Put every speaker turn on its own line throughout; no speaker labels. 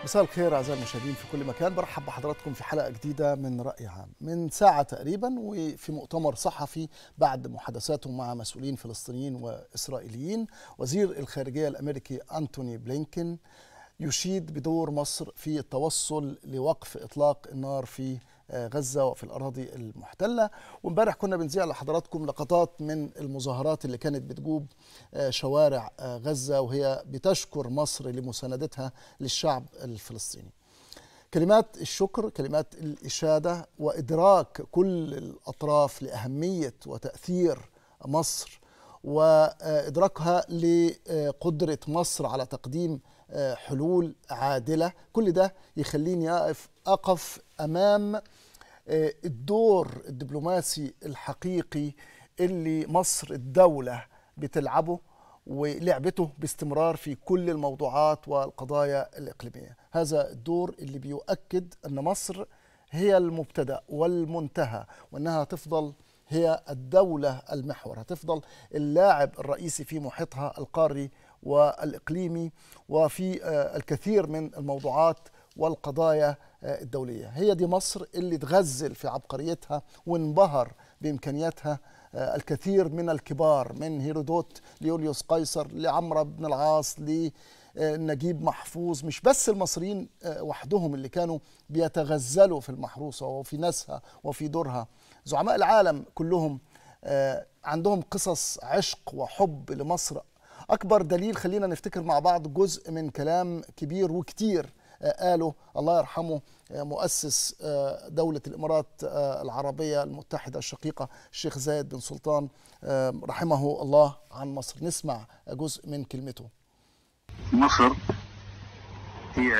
مساء الخير اعزائي المشاهدين في كل مكان برحب بحضراتكم في حلقه جديده من راي عام من ساعه تقريبا وفي مؤتمر صحفي بعد محادثاته مع مسؤولين فلسطينيين واسرائيليين وزير الخارجيه الامريكي انتوني بلينكن يشيد بدور مصر في التوصل لوقف اطلاق النار في غزه وفي الاراضي المحتله وامبارح كنا بنذيع لحضراتكم لقطات من المظاهرات اللي كانت بتجوب شوارع غزه وهي بتشكر مصر لمساندتها للشعب الفلسطيني. كلمات الشكر كلمات الاشاده وادراك كل الاطراف لاهميه وتاثير مصر وادراكها لقدره مصر على تقديم حلول عادله كل ده يخليني اقف اقف امام الدور الدبلوماسي الحقيقي اللي مصر الدوله بتلعبه ولعبته باستمرار في كل الموضوعات والقضايا الاقليميه هذا الدور اللي بيؤكد ان مصر هي المبتدا والمنتهى وانها تفضل هي الدوله المحور هتفضل اللاعب الرئيسي في محيطها القاري والاقليمي وفي الكثير من الموضوعات والقضايا الدوليه هي دي مصر اللي تغزل في عبقريتها وانبهر بامكانياتها الكثير من الكبار من هيرودوت ليوليوس قيصر لعمرو بن العاص لنجيب محفوظ مش بس المصريين وحدهم اللي كانوا بيتغزلوا في المحروسه وفي ناسها وفي دورها زعماء العالم كلهم عندهم قصص عشق وحب لمصر اكبر دليل خلينا نفتكر مع بعض جزء من كلام كبير وكتير قاله الله يرحمه مؤسس دولة الإمارات العربية المتحدة الشقيقة الشيخ زايد بن سلطان رحمه الله عن مصر نسمع جزء من كلمته
مصر هي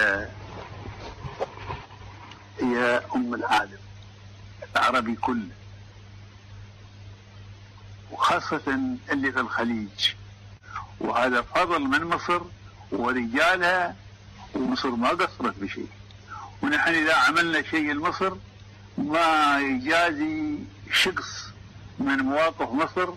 هي أم العالم العربي كله وخاصة اللي في الخليج وهذا فضل من مصر ورجالها ومصر ما قصرت بشيء ونحن إذا عملنا شيء لمصر ما يجازي شخص من مواقف مصر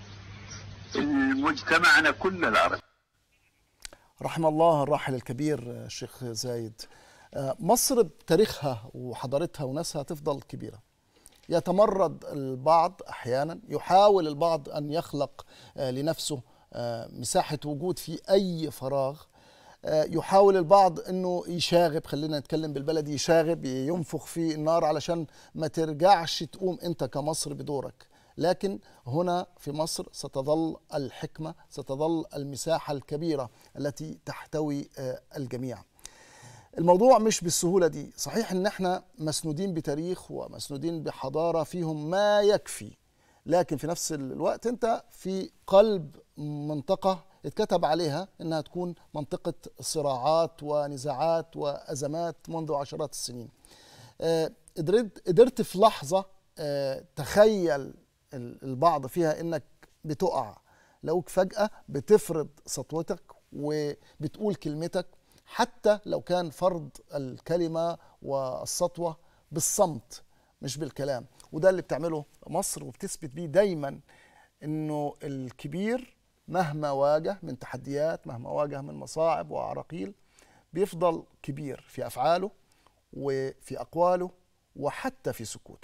مجتمعنا كله العربي
رحم الله الراحل الكبير الشيخ زايد مصر بتاريخها وحضارتها وناسها تفضل كبيره يتمرد البعض احيانا يحاول البعض ان يخلق لنفسه مساحه وجود في اي فراغ يحاول البعض انه يشاغب خلينا نتكلم بالبلدي يشاغب ينفخ في النار علشان ما ترجعش تقوم انت كمصر بدورك لكن هنا في مصر ستظل الحكمه ستظل المساحه الكبيره التي تحتوي الجميع الموضوع مش بالسهوله دي صحيح ان احنا مسنودين بتاريخ ومسنودين بحضاره فيهم ما يكفي لكن في نفس الوقت انت في قلب منطقه اتكتب عليها انها تكون منطقه صراعات ونزاعات وازمات منذ عشرات السنين قدرت قدرت في لحظه تخيل البعض فيها انك بتقع لقوك فجاه بتفرض سطوتك وبتقول كلمتك حتى لو كان فرض الكلمه والسطوه بالصمت مش بالكلام وده اللي بتعمله مصر وبتثبت بيه دايما انه الكبير مهما واجه من تحديات مهما واجه من مصاعب وعراقيل بيفضل كبير في افعاله وفي اقواله وحتى في سكوته.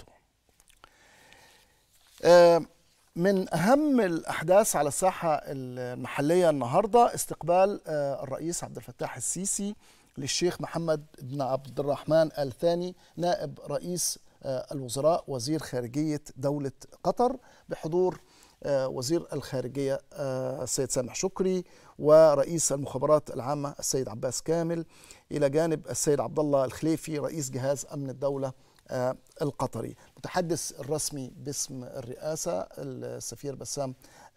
من اهم الاحداث على الساحه المحليه النهارده استقبال الرئيس عبد الفتاح السيسي للشيخ محمد بن عبد الرحمن ال ثاني نائب رئيس الوزراء وزير خارجيه دوله قطر بحضور وزير الخارجيه السيد سامح شكري ورئيس المخابرات العامه السيد عباس كامل الى جانب السيد عبد الله الخليفي رئيس جهاز امن الدوله القطري المتحدث الرسمي باسم الرئاسه السفير بسام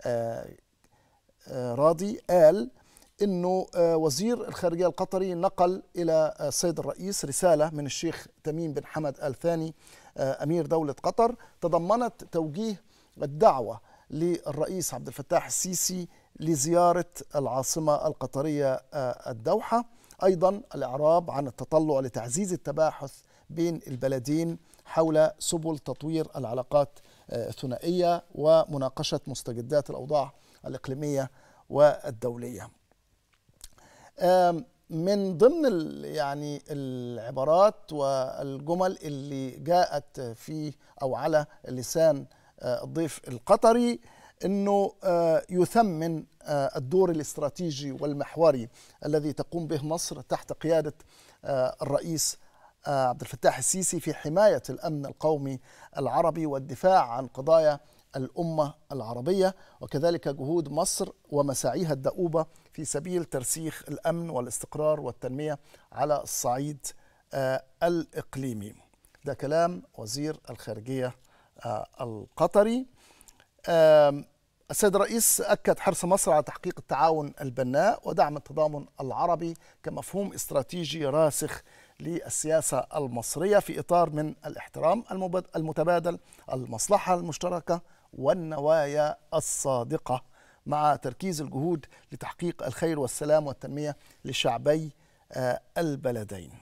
راضي قال انه وزير الخارجيه القطري نقل الى السيد الرئيس رساله من الشيخ تميم بن حمد ال ثاني امير دوله قطر تضمنت توجيه الدعوه للرئيس عبد الفتاح السيسي لزياره العاصمه القطريه الدوحه ايضا الاعراب عن التطلع لتعزيز التباحث بين البلدين حول سبل تطوير العلاقات الثنائيه ومناقشه مستجدات الاوضاع الاقليميه والدوليه من ضمن ال- يعني العبارات والجمل اللي جاءت في او على لسان آه، الضيف القطري انه آه، يثمن آه، الدور الاستراتيجي والمحوري الذي تقوم به مصر تحت قياده آه، الرئيس آه، عبد الفتاح السيسي في حمايه الامن القومي العربي والدفاع عن قضايا الامه العربيه وكذلك جهود مصر ومساعيها الدؤوبه في سبيل ترسيخ الامن والاستقرار والتنميه على الصعيد آه، الاقليمي. ده كلام وزير الخارجيه آه، القطري. آم، السيد الرئيس أكد حرص مصر على تحقيق التعاون البناء ودعم التضامن العربي كمفهوم استراتيجي راسخ للسياسة المصرية في إطار من الاحترام المبد- المتبادل المصلحة المشتركة والنوايا الصادقة مع تركيز الجهود لتحقيق الخير والسلام والتنمية لشعبي آه، البلدين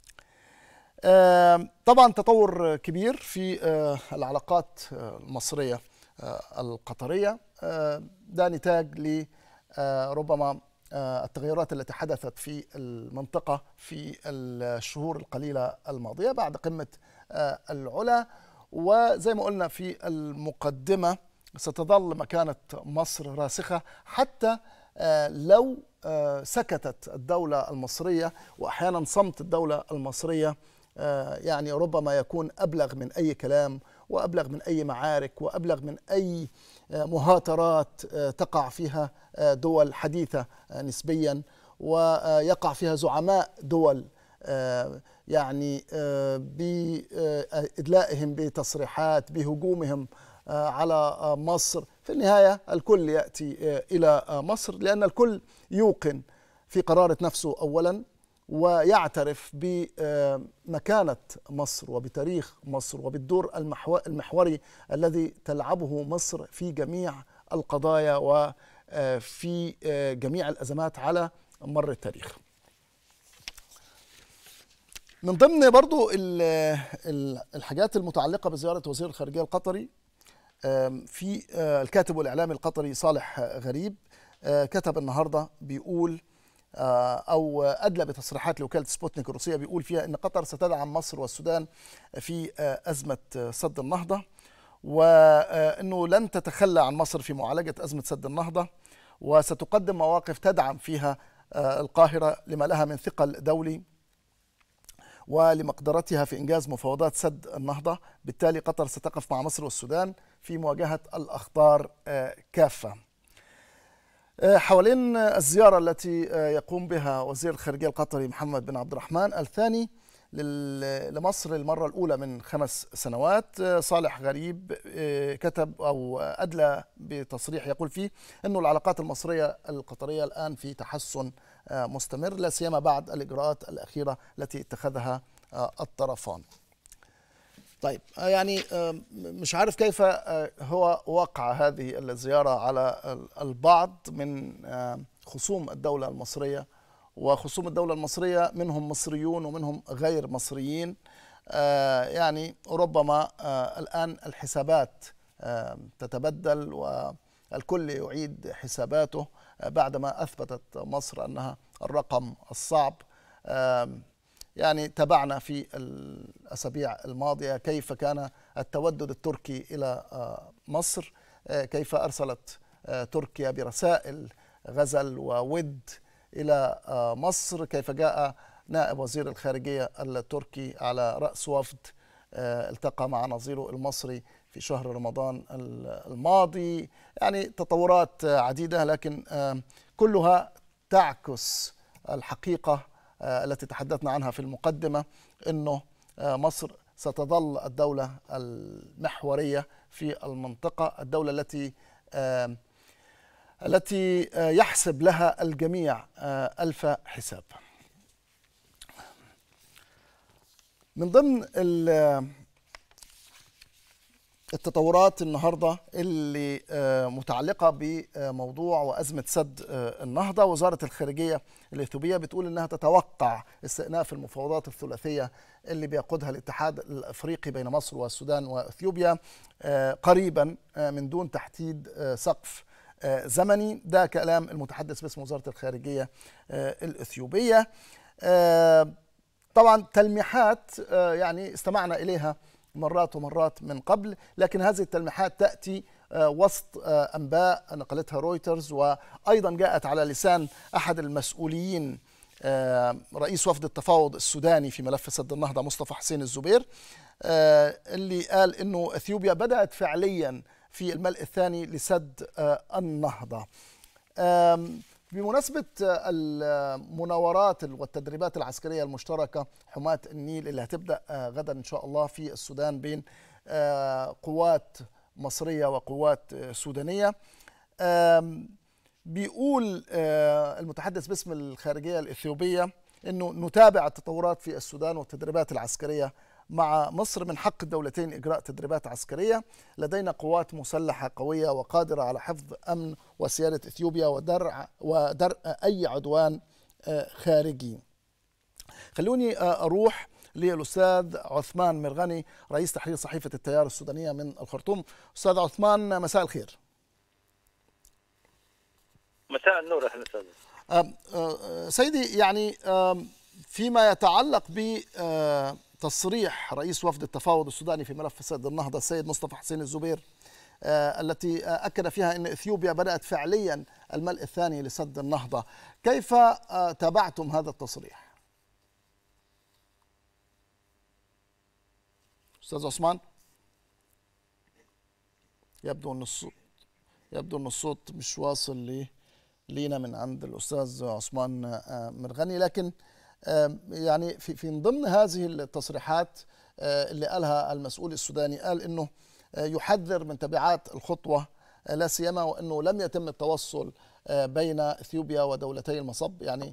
آم، طبعا تطور كبير في آه، العلاقات آه، المصرية آه، القطرية آه، ده نتاج ل آه، ربما آه، التغيرات التي حدثت في المنطقة في الشهور القليلة الماضية بعد قمة آه، العلا وزي ما قلنا في المقدمة ستظل مكانة مصر راسخة حتى آه، لو آه، سكتت الدولة المصرية وأحيانا صمت الدولة المصرية آه، يعني ربما يكون أبلغ من أي كلام وأبلغ من أي معارك وأبلغ من أي آه، مهاترات آه، تقع فيها آه، دول حديثة آه، نسبيا ويقع فيها زعماء دول آه، يعني آه، بإدلائهم بتصريحات بهجومهم آه، على آه، مصر في النهاية الكل يأتي آه، إلى آه، مصر لأن الكل يوقن في قرارة نفسه أولا ويعترف بمكانة مصر وبتاريخ مصر وبالدور المحو- المحوري الذي تلعبه مصر في جميع القضايا وفي جميع الأزمات على مر التاريخ من ضمن برضو ال- ال- الحاجات المتعلقة بزيارة وزير الخارجية القطري آم، في آه، الكاتب والإعلامي القطري صالح آه، غريب آه، كتب النهاردة بيقول آه، أو أدلى بتصريحات لوكالة سبوتنيك الروسية بيقول فيها أن قطر ستدعم مصر والسودان في آه، أزمة آه، سد النهضة وأنه لن تتخلى عن مصر في معالجة أزمة سد النهضة وستقدم مواقف تدعم فيها آه، القاهرة لما لها من ثقل دولي ولمقدرتها في إنجاز مفاوضات سد النهضة بالتالي قطر ستقف مع مصر والسودان في مواجهة الأخطار آه، كافة آه، حوالين الزيارة التي آه، يقوم بها وزير الخارجية القطري محمد بن عبد الرحمن الثاني لل- لمصر المرة الأولى من خمس سنوات آه، صالح غريب آه، كتب أو أدلى بتصريح يقول فيه أنه العلاقات المصرية القطرية الآن في تحسن آه، مستمر لا سيما بعد الإجراءات الأخيرة التي اتخذها آه، الطرفان طيب آه، يعني آه، مش عارف كيف آه، هو وقع هذه الزيارة على ال- البعض من آه، خصوم الدولة المصرية وخصوم الدولة المصرية منهم مصريون ومنهم غير مصريين آه، يعني ربما آه، الآن الحسابات آه، تتبدل والكل يعيد حساباته آه، بعدما أثبتت مصر أنها الرقم الصعب آم، يعني تابعنا في الأسابيع الماضية كيف كان التودد التركي إلى آه، مصر آه، كيف أرسلت آه، تركيا برسائل غزل وود إلى آه، مصر كيف جاء نائب وزير الخارجية التركي على رأس وفد آه، التقى مع نظيره المصري في شهر رمضان الماضي يعني تطورات آه، عديدة لكن آه، كلها تعكس الحقيقة آه، التي تحدثنا عنها في المقدمة أنه آه، مصر ستظل الدولة المحورية في المنطقة الدولة التي آه، التي آه، يحسب لها الجميع آه، ألف حساب من ضمن ال- التطورات النهارده اللي آه، متعلقه بموضوع وازمه سد آه، النهضه وزاره الخارجيه الاثيوبيه بتقول انها تتوقع استئناف المفاوضات الثلاثيه اللي بيقودها الاتحاد الافريقي بين مصر والسودان واثيوبيا آه، قريبا آه، من دون تحديد آه، سقف زمني ده كلام المتحدث باسم وزارة الخارجية الإثيوبية طبعا تلميحات يعني استمعنا إليها مرات ومرات من قبل لكن هذه التلميحات تأتي وسط أنباء نقلتها رويترز وأيضا جاءت على لسان أحد المسؤولين رئيس وفد التفاوض السوداني في ملف سد النهضة مصطفى حسين الزبير اللي قال أنه أثيوبيا بدأت فعليا في الملء الثاني لسد النهضة بمناسبة المناورات والتدريبات العسكرية المشتركة حماة النيل اللي هتبدأ غدا إن شاء الله في السودان بين قوات مصرية وقوات سودانية بيقول المتحدث باسم الخارجية الإثيوبية أنه نتابع التطورات في السودان والتدريبات العسكرية مع مصر من حق الدولتين إجراء تدريبات عسكرية لدينا قوات مسلحة قوية وقادرة على حفظ أمن وسيادة إثيوبيا ودرع, ودرء أي عدوان خارجي خلوني أروح للأستاذ عثمان مرغني رئيس تحرير صحيفة التيار السودانية من الخرطوم أستاذ عثمان مساء الخير
مساء النور أهلا وسهلا
سيدي يعني فيما يتعلق ب تصريح رئيس وفد التفاوض السوداني في ملف سد النهضة السيد مصطفى حسين الزبير التي أكد فيها أن إثيوبيا بدأت فعليا الملء الثاني لسد النهضة كيف تابعتم هذا التصريح؟ أستاذ عثمان يبدو أن الصوت يبدو أن الصوت مش واصل لي لينا من عند الأستاذ عثمان مرغني لكن يعني في في ضمن هذه التصريحات اللي قالها المسؤول السوداني قال انه يحذر من تبعات الخطوه لا سيما وانه لم يتم التوصل بين اثيوبيا ودولتي المصب يعني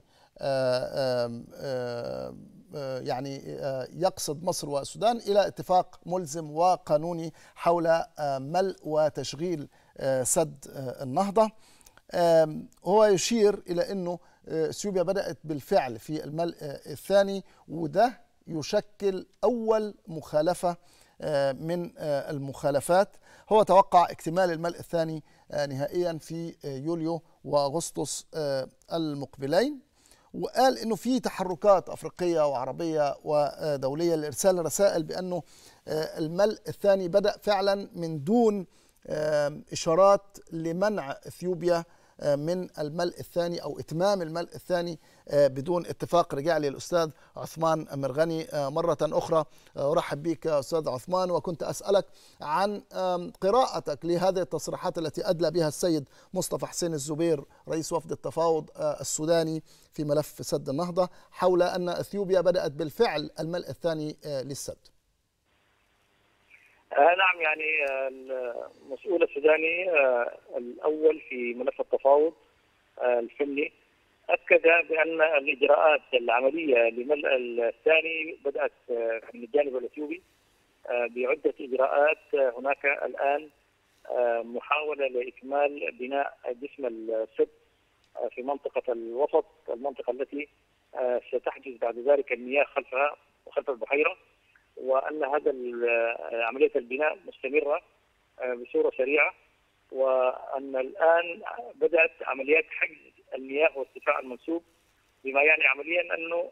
يعني يقصد مصر والسودان الى اتفاق ملزم وقانوني حول ملء وتشغيل سد النهضه هو يشير الى انه اثيوبيا بدات بالفعل في الملء الثاني وده يشكل اول مخالفه من المخالفات هو توقع اكتمال الملء الثاني نهائيا في يوليو واغسطس المقبلين وقال انه في تحركات افريقيه وعربيه ودوليه لارسال رسائل بانه الملء الثاني بدا فعلا من دون اشارات لمنع اثيوبيا من الملء الثاني او اتمام الملء الثاني بدون اتفاق رجع لي الاستاذ عثمان مرغني مره اخرى ارحب بك استاذ عثمان وكنت اسالك عن قراءتك لهذه التصريحات التي ادلى بها السيد مصطفى حسين الزبير رئيس وفد التفاوض السوداني في ملف سد النهضه حول ان اثيوبيا بدات بالفعل الملء الثاني للسد.
نعم يعني المسؤول السوداني الاول في ملف التفاوض الفني اكد بان الاجراءات العمليه لملء الثاني بدات من الجانب الاثيوبي بعده اجراءات هناك الان محاوله لاكمال بناء جسم السد في منطقه الوسط المنطقه التي ستحجز بعد ذلك المياه خلفها وخلف البحيره وان هذا عمليه البناء مستمره بصوره سريعه وان الان بدات عمليات حجز المياه وارتفاع المنسوب بما يعني عمليا انه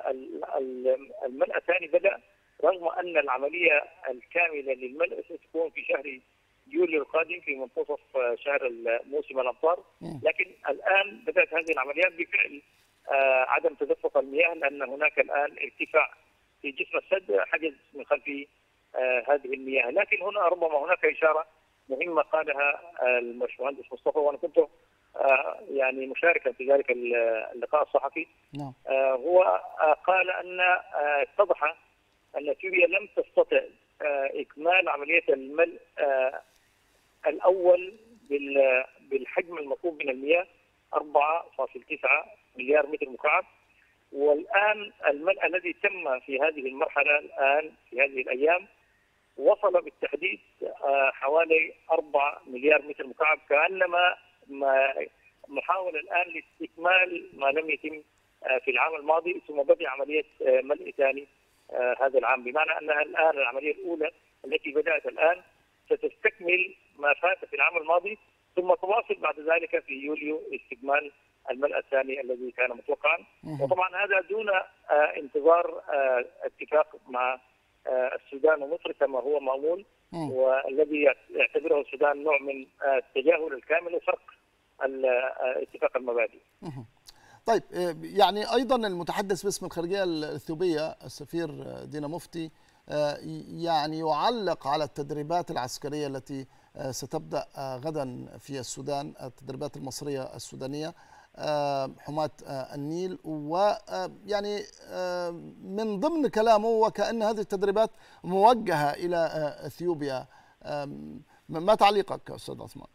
الملء الثاني بدا رغم ان العمليه الكامله للملء ستكون في شهر يوليو القادم في منتصف شهر موسم الامطار لكن الان بدات هذه العمليات بفعل عدم تدفق المياه لان هناك الان ارتفاع في جسم السد حجز من خلف آه هذه المياه لكن هنا ربما هناك إشارة مهمة قالها المهندس مصطفى وأنا كنت آه يعني مشاركا في ذلك اللقاء الصحفي
نعم.
آه هو قال أن اتضح أن اثيوبيا لم تستطع إكمال عملية الملء الأول بالحجم المطلوب من المياه 4.9 مليار متر مكعب والان الملء الذي تم في هذه المرحله الان في هذه الايام وصل بالتحديد حوالي 4 مليار متر مكعب كانما محاوله الان لاستكمال ما لم يتم في العام الماضي ثم بدا عمليه ملء ثاني هذا العام بمعنى انها الان العمليه الاولى التي بدات الان ستستكمل ما فات في العام الماضي ثم تواصل بعد ذلك في يوليو استكمال الملأ الثاني الذي كان متوقعا وطبعا هذا دون انتظار اتفاق مع السودان ومصر كما هو معمول والذي يعتبره السودان نوع من التجاهل الكامل وفرق اتفاق المبادئ.
طيب يعني ايضا المتحدث باسم الخارجيه الاثيوبيه السفير دينا مفتي يعني يعلق على التدريبات العسكريه التي ستبدا غدا في السودان التدريبات المصريه السودانيه حماة النيل ويعني من ضمن كلامه وكأن هذه التدريبات موجهة إلى أثيوبيا ما تعليقك أستاذ عثمان؟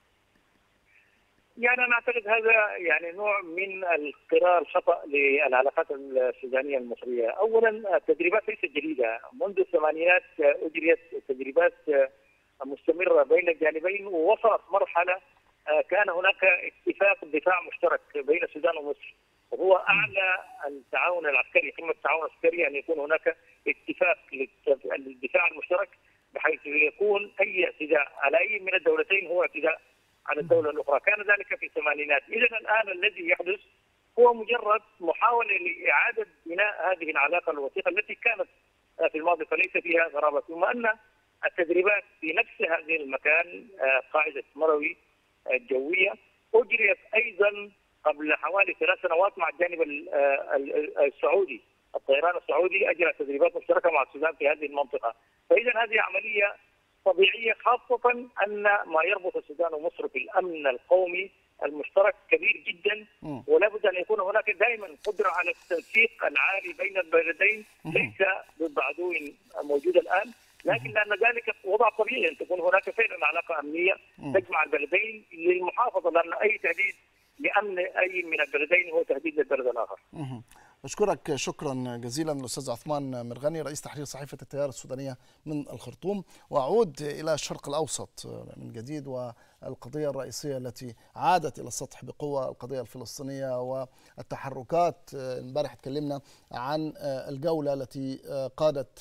يعني انا اعتقد هذا يعني نوع من القراءه الخطا للعلاقات السودانيه المصريه، اولا التدريبات ليست جديده، منذ الثمانينات اجريت تدريبات مستمره بين الجانبين ووصلت مرحله كان هناك اتفاق دفاع مشترك بين السودان ومصر وهو اعلى التعاون العسكري قمه التعاون العسكري ان يكون هناك اتفاق للدفاع المشترك بحيث يكون اي اعتداء على اي من الدولتين هو اعتداء على الدوله الاخرى، كان ذلك في الثمانينات، اذا الان الذي يحدث هو مجرد محاوله لاعاده بناء هذه العلاقه الوثيقه التي كانت في الماضي فليس فيها غرابه، ثم ان التدريبات في نفس هذه المكان قاعده مروي الجويه اجريت ايضا قبل حوالي ثلاث سنوات مع الجانب السعودي الطيران السعودي اجرى تدريبات مشتركه مع السودان في هذه المنطقه فاذا هذه عمليه طبيعيه خاصه ان ما يربط السودان ومصر بالامن القومي المشترك كبير جدا ولا بد ان يكون هناك دائما قدره على التنسيق العالي بين البلدين ليس ضد عدو موجود الان لكن لان ذلك وضع طبيعي ان تكون هناك فعلا علاقه امنيه تجمع البلدين للمحافظه لان اي تهديد لامن اي من البلدين هو تهديد للبلد الاخر.
أشكرك شكرا جزيلا الأستاذ عثمان مرغني رئيس تحرير صحيفة التيار السودانية من الخرطوم وأعود إلى الشرق الأوسط من جديد والقضية الرئيسية التي عادت إلى السطح بقوة القضية الفلسطينية والتحركات امبارح تكلمنا عن الجولة التي قادت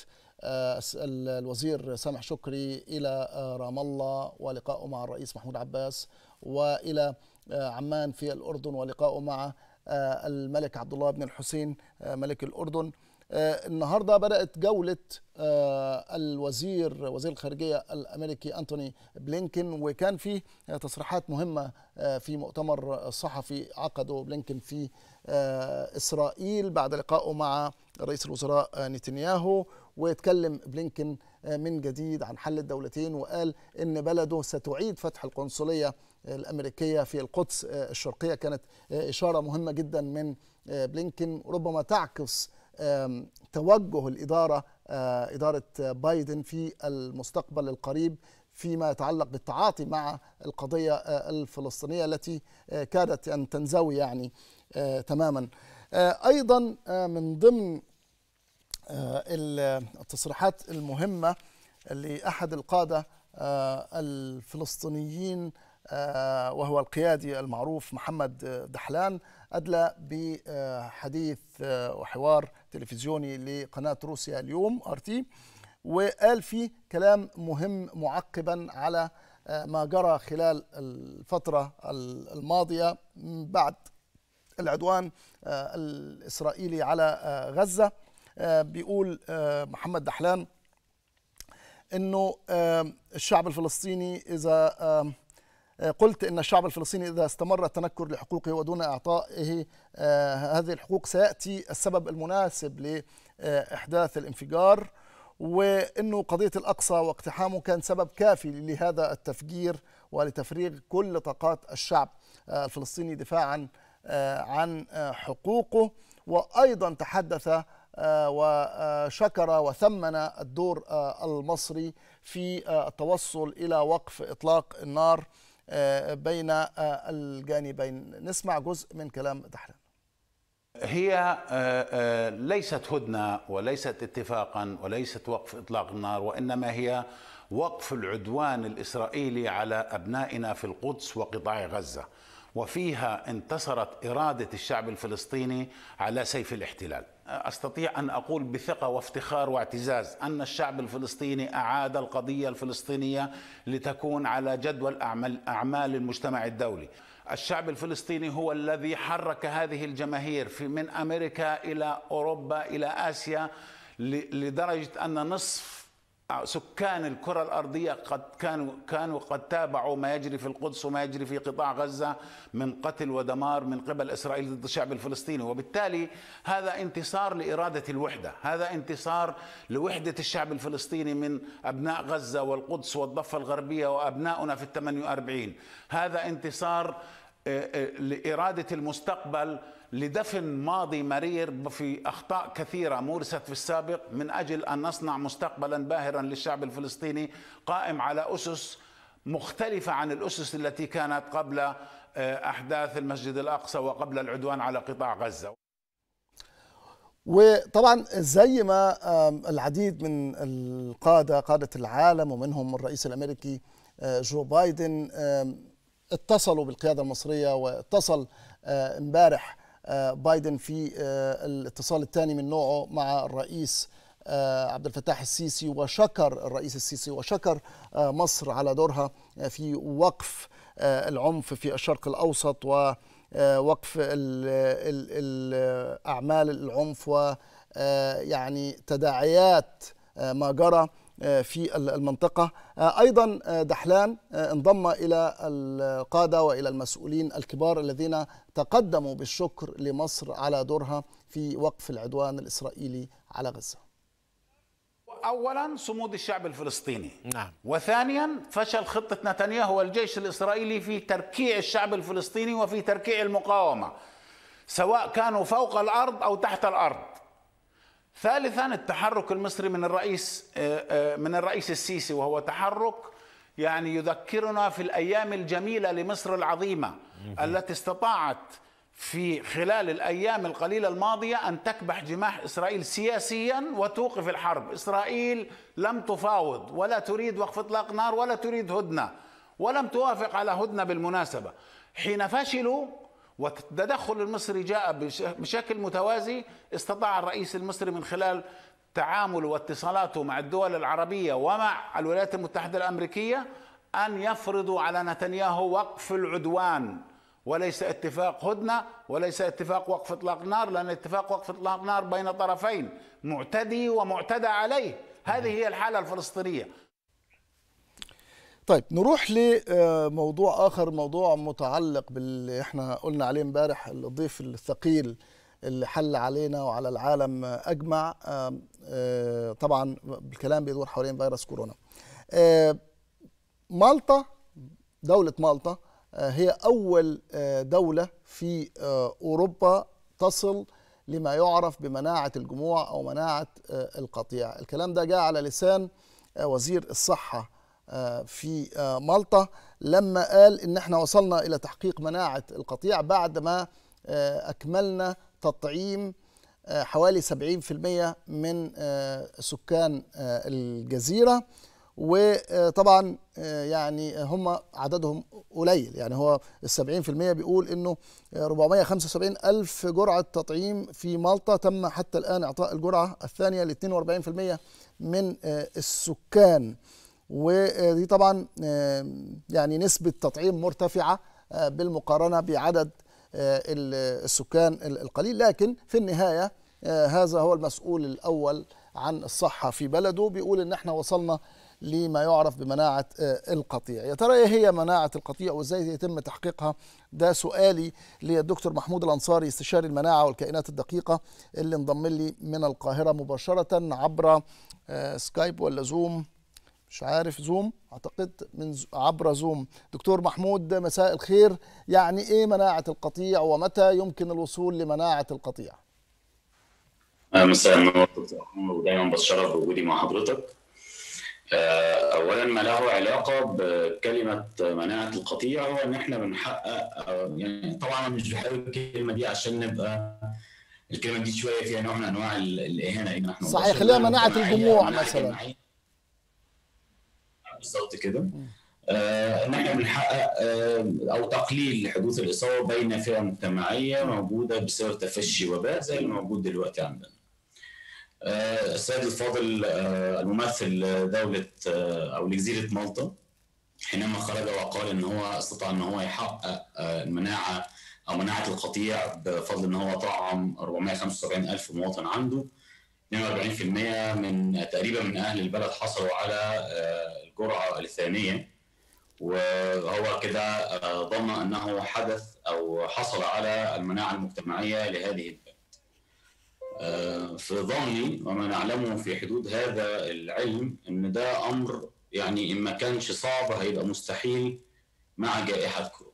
الوزير سامح شكري إلى رام الله ولقائه مع الرئيس محمود عباس وإلى عمان في الأردن ولقائه مع الملك عبد الله بن الحسين ملك الأردن النهارده بدأت جولة الوزير وزير الخارجية الأمريكي أنتوني بلينكن وكان في تصريحات مهمة في مؤتمر صحفي عقده بلينكن في إسرائيل بعد لقائه مع رئيس الوزراء نتنياهو ويتكلم بلينكن من جديد عن حل الدولتين وقال ان بلده ستعيد فتح القنصليه الامريكيه في القدس الشرقيه كانت اشاره مهمه جدا من بلينكن ربما تعكس توجه الاداره اداره بايدن في المستقبل القريب فيما يتعلق بالتعاطي مع القضيه الفلسطينيه التي كادت ان تنزوي يعني تماما ايضا من ضمن التصريحات المهمة لأحد القادة الفلسطينيين وهو القيادي المعروف محمد دحلان أدلى بحديث وحوار تلفزيوني لقناة روسيا اليوم ارتي وقال فيه كلام مهم معقبا على ما جرى خلال الفترة الماضية بعد العدوان الإسرائيلي على غزة بيقول محمد دحلان انه الشعب الفلسطيني اذا قلت ان الشعب الفلسطيني اذا استمر التنكر لحقوقه ودون اعطائه هذه الحقوق سياتي السبب المناسب لاحداث الانفجار وانه قضيه الاقصى واقتحامه كان سبب كافي لهذا التفجير ولتفريغ كل طاقات الشعب الفلسطيني دفاعا عن حقوقه وايضا تحدث وشكر وثمن الدور المصري في التوصل الى وقف اطلاق النار بين الجانبين نسمع جزء من كلام دحلان
هي ليست هدنه وليست اتفاقا وليست وقف اطلاق النار وانما هي وقف العدوان الاسرائيلي على ابنائنا في القدس وقطاع غزه وفيها انتصرت اراده الشعب الفلسطيني على سيف الاحتلال استطيع ان اقول بثقه وافتخار واعتزاز ان الشعب الفلسطيني اعاد القضيه الفلسطينيه لتكون على جدول اعمال اعمال المجتمع الدولي. الشعب الفلسطيني هو الذي حرك هذه الجماهير في من امريكا الى اوروبا الى اسيا لدرجه ان نصف سكان الكرة الأرضية قد كانوا كانوا قد تابعوا ما يجري في القدس وما يجري في قطاع غزة من قتل ودمار من قبل إسرائيل ضد الشعب الفلسطيني وبالتالي هذا انتصار لإرادة الوحدة هذا انتصار لوحدة الشعب الفلسطيني من أبناء غزة والقدس والضفة الغربية وأبناؤنا في الثمانية وأربعين هذا انتصار آه، آه، لإرادة المستقبل لدفن ماضي مرير في اخطاء كثيره مورست في السابق من اجل ان نصنع مستقبلا باهرا للشعب الفلسطيني قائم على اسس مختلفه عن الاسس التي كانت قبل آه، احداث المسجد الاقصى وقبل العدوان على قطاع غزه.
وطبعا زي ما العديد من القاده قاده العالم ومنهم الرئيس الامريكي آه، جو بايدن اتصلوا بالقياده المصريه واتصل آه، امبارح آه، بايدن في آه، الاتصال الثاني من نوعه مع الرئيس آه، عبد الفتاح السيسي وشكر الرئيس السيسي وشكر مصر على دورها في وقف العنف في الشرق الاوسط ووقف اعمال العنف ويعني تداعيات ما جرى في المنطقة أيضا دحلان انضم إلى القادة وإلى المسؤولين الكبار الذين تقدموا بالشكر لمصر على دورها في وقف العدوان الإسرائيلي على غزة
اولا صمود الشعب الفلسطيني
نعم
وثانيا فشل خطه نتنياهو والجيش الاسرائيلي في تركيع الشعب الفلسطيني وفي تركيع المقاومه سواء كانوا فوق الارض او تحت الارض ثالثا التحرك المصري من الرئيس آه، آه، من الرئيس السيسي وهو تحرك يعني يذكرنا في الايام الجميله لمصر العظيمه التي استطاعت في خلال الايام القليله الماضيه ان تكبح جماح اسرائيل سياسيا وتوقف الحرب، اسرائيل لم تفاوض ولا تريد وقف اطلاق نار ولا تريد هدنه ولم توافق على هدنه بالمناسبه. حين فشلوا والتدخل المصري جاء بشكل متوازي استطاع الرئيس المصري من خلال تعامله واتصالاته مع الدول العربيه ومع الولايات المتحده الامريكيه ان يفرضوا على نتنياهو وقف العدوان وليس اتفاق هدنه وليس اتفاق وقف اطلاق نار لان اتفاق وقف اطلاق نار بين طرفين معتدي ومعتدى عليه هذه هي الحاله الفلسطينيه
طيب نروح لموضوع اخر موضوع متعلق باللي احنا قلنا عليه امبارح الضيف الثقيل اللي حل علينا وعلى العالم اجمع آه، طبعا الكلام بيدور حوالين فيروس كورونا آه، مالطا دولة مالطا آه، هي أول دولة في أوروبا تصل لما يعرف بمناعة الجموع أو مناعة القطيع الكلام ده جاء على لسان وزير الصحة في مالطا لما قال إن احنا وصلنا إلى تحقيق مناعة القطيع بعد ما أكملنا تطعيم حوالي 70% من سكان الجزيرة وطبعا يعني هم عددهم قليل يعني هو ال 70% بيقول انه 475 الف جرعه تطعيم في مالطا تم حتى الان اعطاء الجرعه الثانيه ل 42% من السكان ودي طبعا يعني نسبه تطعيم مرتفعه بالمقارنه بعدد السكان القليل لكن في النهايه هذا هو المسؤول الاول عن الصحه في بلده بيقول ان احنا وصلنا لما يعرف بمناعة القطيع يا ترى ايه هي مناعة القطيع وازاي يتم تحقيقها ده سؤالي للدكتور محمود الأنصاري استشاري المناعة والكائنات الدقيقة اللي انضم لي من القاهرة مباشرة عبر سكايب ولا زوم مش عارف زوم اعتقد من عبر زوم دكتور محمود مساء الخير يعني ايه مناعة القطيع ومتى يمكن الوصول لمناعة القطيع
مساء النور دكتور محمود ودايما بتشرف بوجودي مع حضرتك اولا ما له علاقه بكلمه مناعه القطيع هو ان احنا بنحقق يعني طبعا مش بحاول الكلمه دي عشان نبقى الكلمه دي شويه فيها نوع من انواع الاهانه ان احنا
صحيح خليها مناعه الجموع مثلا
بالظبط كده آه ان احنا بنحقق آه او تقليل لحدوث الاصابه بين فئه مجتمعيه موجوده بسبب تفشي وباء زي اللي موجود دلوقتي عندنا. آه، السيد الفاضل آه، الممثل دولة آه، أو لجزيرة مالطا حينما خرج وقال إن هو استطاع إن هو يحقق آه، المناعة أو مناعة القطيع بفضل إن هو طعم 475 ألف مواطن عنده 42% من تقريبا من أهل البلد حصلوا على آه، الجرعة الثانية وهو كده آه، ظن أنه حدث أو حصل على المناعة المجتمعية لهذه البلد آه، في ظني وما نعلمه في حدود هذا العلم ان ده امر يعني ان ما كانش صعب هيبقى مستحيل مع جائحه كورونا.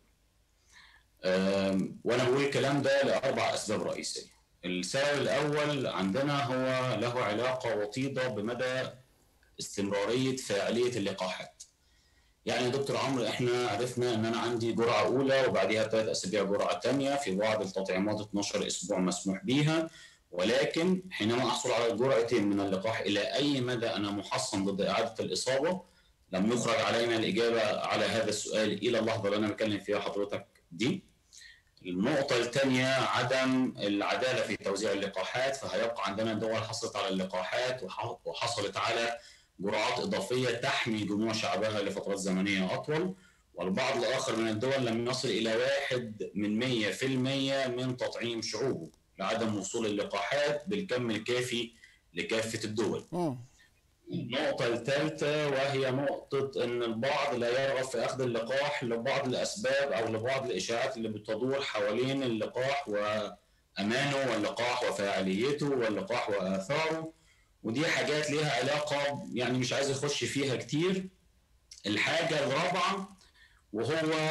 آم، وانا بقول الكلام ده لاربع اسباب رئيسيه. السبب الاول عندنا هو له علاقه وطيده بمدى استمراريه فاعليه اللقاحات. يعني يا دكتور عمرو احنا عرفنا ان انا عندي جرعه اولى وبعديها بثلاث اسابيع جرعه ثانيه في بعض التطعيمات 12 اسبوع مسموح بيها ولكن حينما احصل على جرعتين من اللقاح الى اي مدى انا محصن ضد اعاده الاصابه لم يخرج علينا الاجابه على هذا السؤال الى اللحظه اللي انا بكلم فيها حضرتك دي. النقطة الثانية عدم العدالة في توزيع اللقاحات فهيبقى عندنا دول حصلت على اللقاحات وح- وحصلت على جرعات إضافية تحمي جموع شعبها لفترات زمنية أطول والبعض الآخر من الدول لم يصل إلى واحد من مية في المية من تطعيم شعوبه لعدم وصول اللقاحات بالكم الكافي لكافة الدول
مم.
النقطة الثالثة وهي نقطة أن البعض لا يرغب في أخذ اللقاح لبعض الأسباب أو لبعض الإشاعات اللي بتدور حوالين اللقاح وأمانه واللقاح وفاعليته واللقاح وآثاره ودي حاجات ليها علاقة يعني مش عايز أخش فيها كتير الحاجة الرابعة وهو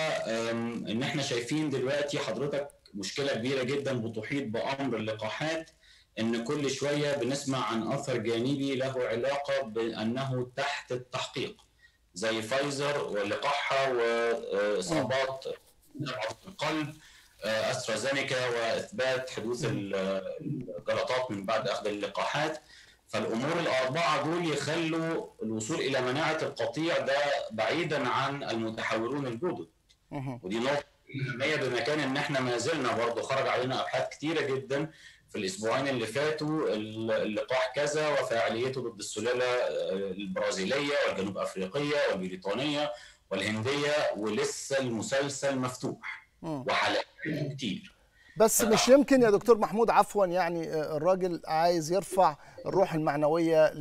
أم، إن إحنا شايفين دلوقتي حضرتك مشكلة كبيرة جدا بتحيط بأمر اللقاحات ان كل شويه بنسمع عن اثر جانبي له علاقه بانه تحت التحقيق زي فايزر ولقاحها واصابات نبض القلب آه، استرازينيكا واثبات حدوث ال- الجلطات من بعد اخذ اللقاحات فالامور الاربعه دول يخلوا الوصول الى مناعه القطيع ده بعيدا عن المتحورون الجدد
مهم.
ودي نقطة أهمية بمكان إن إحنا ما زلنا برضه خرج علينا أبحاث كتيرة جدا في الأسبوعين اللي فاتوا اللقاح كذا وفاعليته ضد السلالة آه، البرازيلية والجنوب أفريقية والبريطانية والهندية ولسه المسلسل مفتوح
مم.
وحلقات كتير
بس مش يمكن يا دكتور محمود عفوا يعني آه، الراجل عايز يرفع الروح المعنويه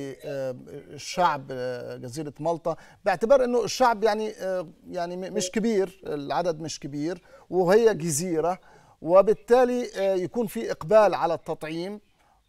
للشعب جزيره مالطا باعتبار انه الشعب يعني آه، يعني م- مش كبير العدد مش كبير وهي جزيره وبالتالي آه، يكون في اقبال على التطعيم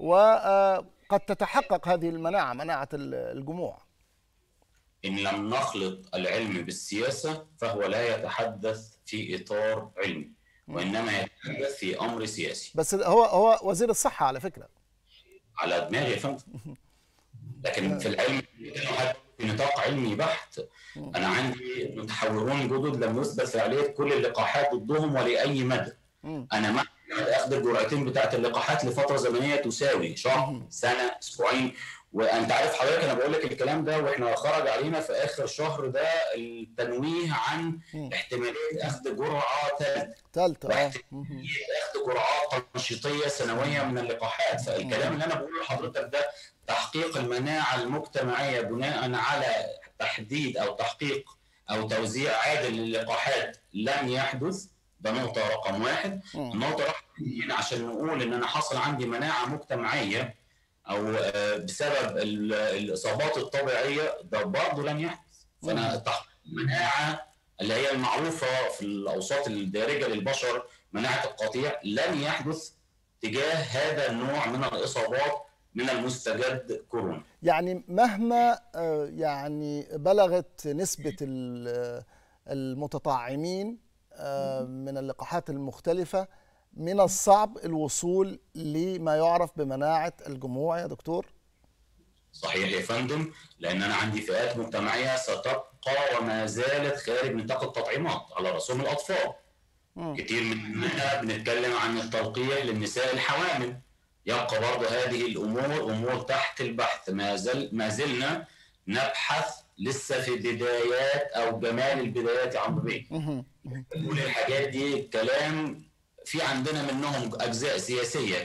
وقد تتحقق هذه المناعه مناعه ال- الجموع
إن لم نخلط العلم بالسياسة فهو لا يتحدث في إطار علمي وإنما يتحدث في أمر سياسي
بس هو هو وزير الصحه على فكره
على دماغي يا فندم لكن في العلم حتى في نطاق علمي بحت انا عندي متحورون جدد لم يثبت فعاليه كل اللقاحات ضدهم ولاي مدى
مم.
انا مع اخذ الجرعتين بتاعت اللقاحات لفتره زمنيه تساوي شهر سنه اسبوعين وانت عارف حضرتك انا بقول لك الكلام ده واحنا خرج علينا في اخر شهر ده التنويه عن
مم.
احتماليه اخذ جرعه ثالثه
ثالثه اه
واحد-
مهم.
اخذ جرعات تنشيطيه سنويه من اللقاحات فالكلام اللي انا بقوله لحضرتك ده تحقيق المناعه المجتمعيه بناء على تحديد او تحقيق او توزيع عادل للقاحات لم يحدث ده نقطه رقم واحد
مم.
النقطه رقم اثنين عشان نقول ان انا حصل عندي مناعه مجتمعيه او آه، بسبب ال- الاصابات الطبيعيه ده برضه لم يحدث فانا تحقيق المناعه اللي هي المعروفه في الاوساط الدارجه للبشر مناعه القطيع لن يحدث تجاه هذا النوع من الاصابات من المستجد كورونا
يعني مهما آه، يعني بلغت نسبة ال- المتطعمين آه، من اللقاحات المختلفة من الصعب الوصول لما يعرف بمناعة الجموع يا دكتور
صحيح يا فندم لان انا عندي فئات مجتمعيه ستبقى وما زالت خارج نطاق التطعيمات على راسهم الاطفال
مم.
كتير مننا بنتكلم عن التلقيح للنساء الحوامل يبقى برضه هذه الامور امور تحت البحث ما زل ما زلنا نبحث لسه في بدايات او جمال البدايات يا عمرو بيه
مهم.
كل الحاجات دي كلام في عندنا منهم اجزاء سياسيه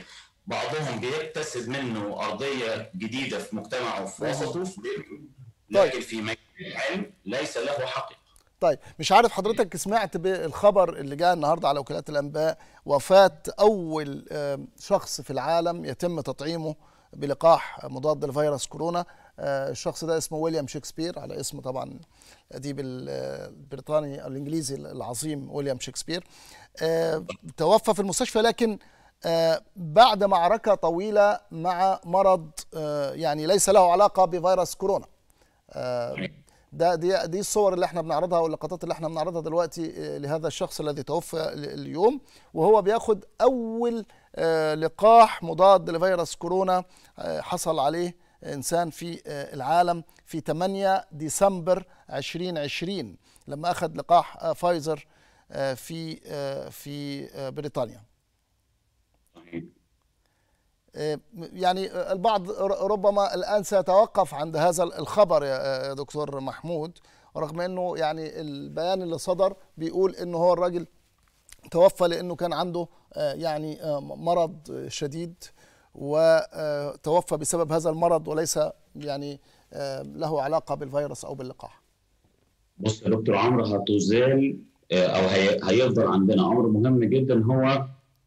بعضهم بيكتسب منه ارضيه جديده في مجتمعه وفي وسطه في بيته لكن في مجال العلم ليس له حقيقه
طيب مش عارف حضرتك سمعت بالخبر اللي جاء النهارده على وكالات الانباء وفاه اول آم، شخص في العالم يتم تطعيمه بلقاح مضاد لفيروس كورونا آه، الشخص ده اسمه ويليام شكسبير على اسم طبعا الاديب ال- البريطاني او الانجليزي العظيم ويليام شكسبير آه، توفى في المستشفى لكن آه، بعد معركه طويله مع مرض آه، يعني ليس له علاقه بفيروس كورونا آه، ده دي دي الصور اللي احنا بنعرضها واللقطات اللي احنا بنعرضها دلوقتي آه، لهذا الشخص الذي توفى ال- اليوم وهو بياخد اول آه، لقاح مضاد لفيروس كورونا آه، حصل عليه انسان في آه، العالم في 8 ديسمبر 2020 لما اخذ لقاح آه، فايزر آه، في آه، في آه، بريطانيا
صحيح.
يعني البعض ربما الان سيتوقف عند هذا الخبر يا دكتور محمود رغم انه يعني البيان اللي صدر بيقول انه هو الراجل توفى لانه كان عنده آه، يعني آه، مرض شديد وتوفى بسبب هذا المرض وليس يعني آه، له علاقه بالفيروس او باللقاح.
بص يا دكتور عمرو هتزال آه، او هي- هيفضل عندنا امر مهم جدا هو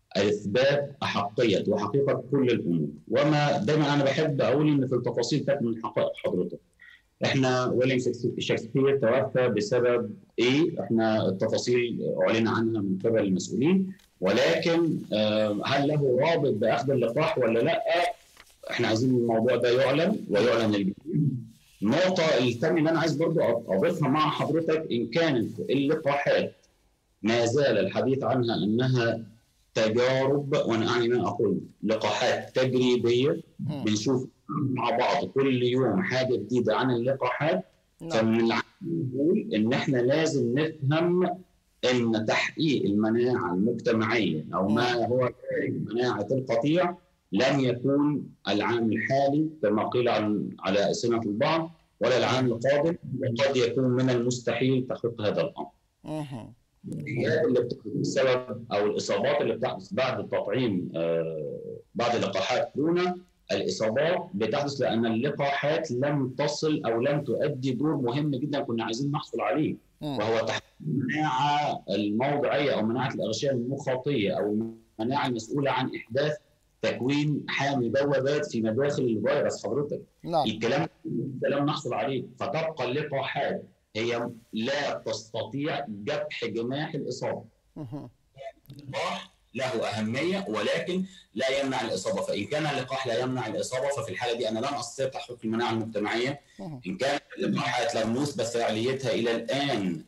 اثبات احقيه وحقيقه كل الامور وما دايما انا بحب اقول ان في التفاصيل تكمن حقائق حضرتك احنا ويليام شكسبير توفى بسبب ايه احنا التفاصيل اعلن عنها من قبل المسؤولين ولكن آه، هل له رابط باخذ اللقاح ولا لا احنا عايزين الموضوع ده يعلن ويعلن الجميع النقطة الثانية اللي أنا عايز برضو أضيفها مع حضرتك إن كانت اللقاحات ما زال الحديث عنها أنها تجارب وأنا أعني ما أقول لقاحات تجريبية
مم.
بنشوف مع بعض كل يوم حاجة جديدة عن اللقاحات
نعم
فمن العام نقول إن إحنا لازم نفهم إن تحقيق المناعة المجتمعية أو ما هو خارج مناعة القطيع لن يكون العام الحالي كما قيل عن على ألسنة البعض ولا العام القادم وقد يكون من المستحيل تحقيق هذا الأمر.
مهم.
الحالات اللي بتحدث بسبب او الاصابات اللي بتحدث بعد التطعيم آه، بعد لقاحات كورونا الاصابات بتحدث لان اللقاحات لم تصل او لم تؤدي دور مهم جدا كنا عايزين نحصل عليه
مم.
وهو تحقيق المناعه الموضعيه او مناعه الاغشيه المخاطيه او المناعه المسؤوله عن احداث تكوين حامل بوابات في مداخل الفيروس حضرتك
نعم
الكلام ده لم نحصل عليه فتبقى اللقاحات هي لا تستطيع جبح جماح الاصابه
مهم.
اللقاح له اهميه ولكن لا يمنع الاصابه فان كان اللقاح لا يمنع الاصابه ففي الحاله دي انا لن استطيع تحقيق المناعه المجتمعيه
مهم.
ان كانت اللقاحات لم نثبت فعاليتها الى الان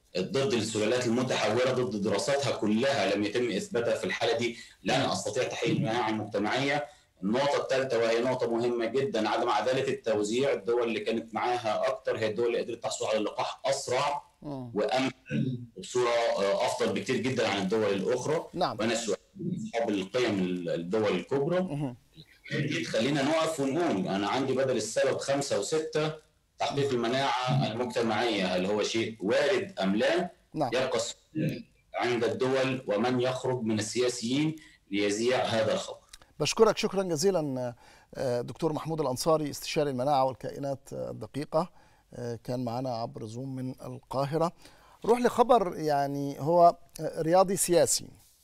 ضد السلالات المتحوره ضد دراساتها كلها لم يتم اثباتها في الحاله دي لن استطيع تحقيق المناعه المجتمعيه النقطة الثالثة وهي نقطة مهمة جدا عدم عدالة التوزيع الدول اللي كانت معاها أكتر هي الدول اللي قدرت تحصل على اللقاح أسرع
مم.
وأمن وبصورة آه، أفضل بكتير جدا عن الدول الأخرى
نعم
وأنا السؤال أصحاب القيم الدول الكبرى
مهم.
دي تخلينا نقف ونقول أنا عندي بدل السبب خمسة وستة تحقيق المناعة المجتمعية هل هو شيء وارد أم لا
نعم
يبقى السؤال عند الدول ومن يخرج من السياسيين ليذيع هذا الخبر
بشكرك شكرا جزيلا آه، دكتور محمود الأنصاري استشاري المناعة والكائنات آه، الدقيقة آه، كان معنا عبر زوم من القاهرة روح لخبر يعني هو آه، رياضي سياسي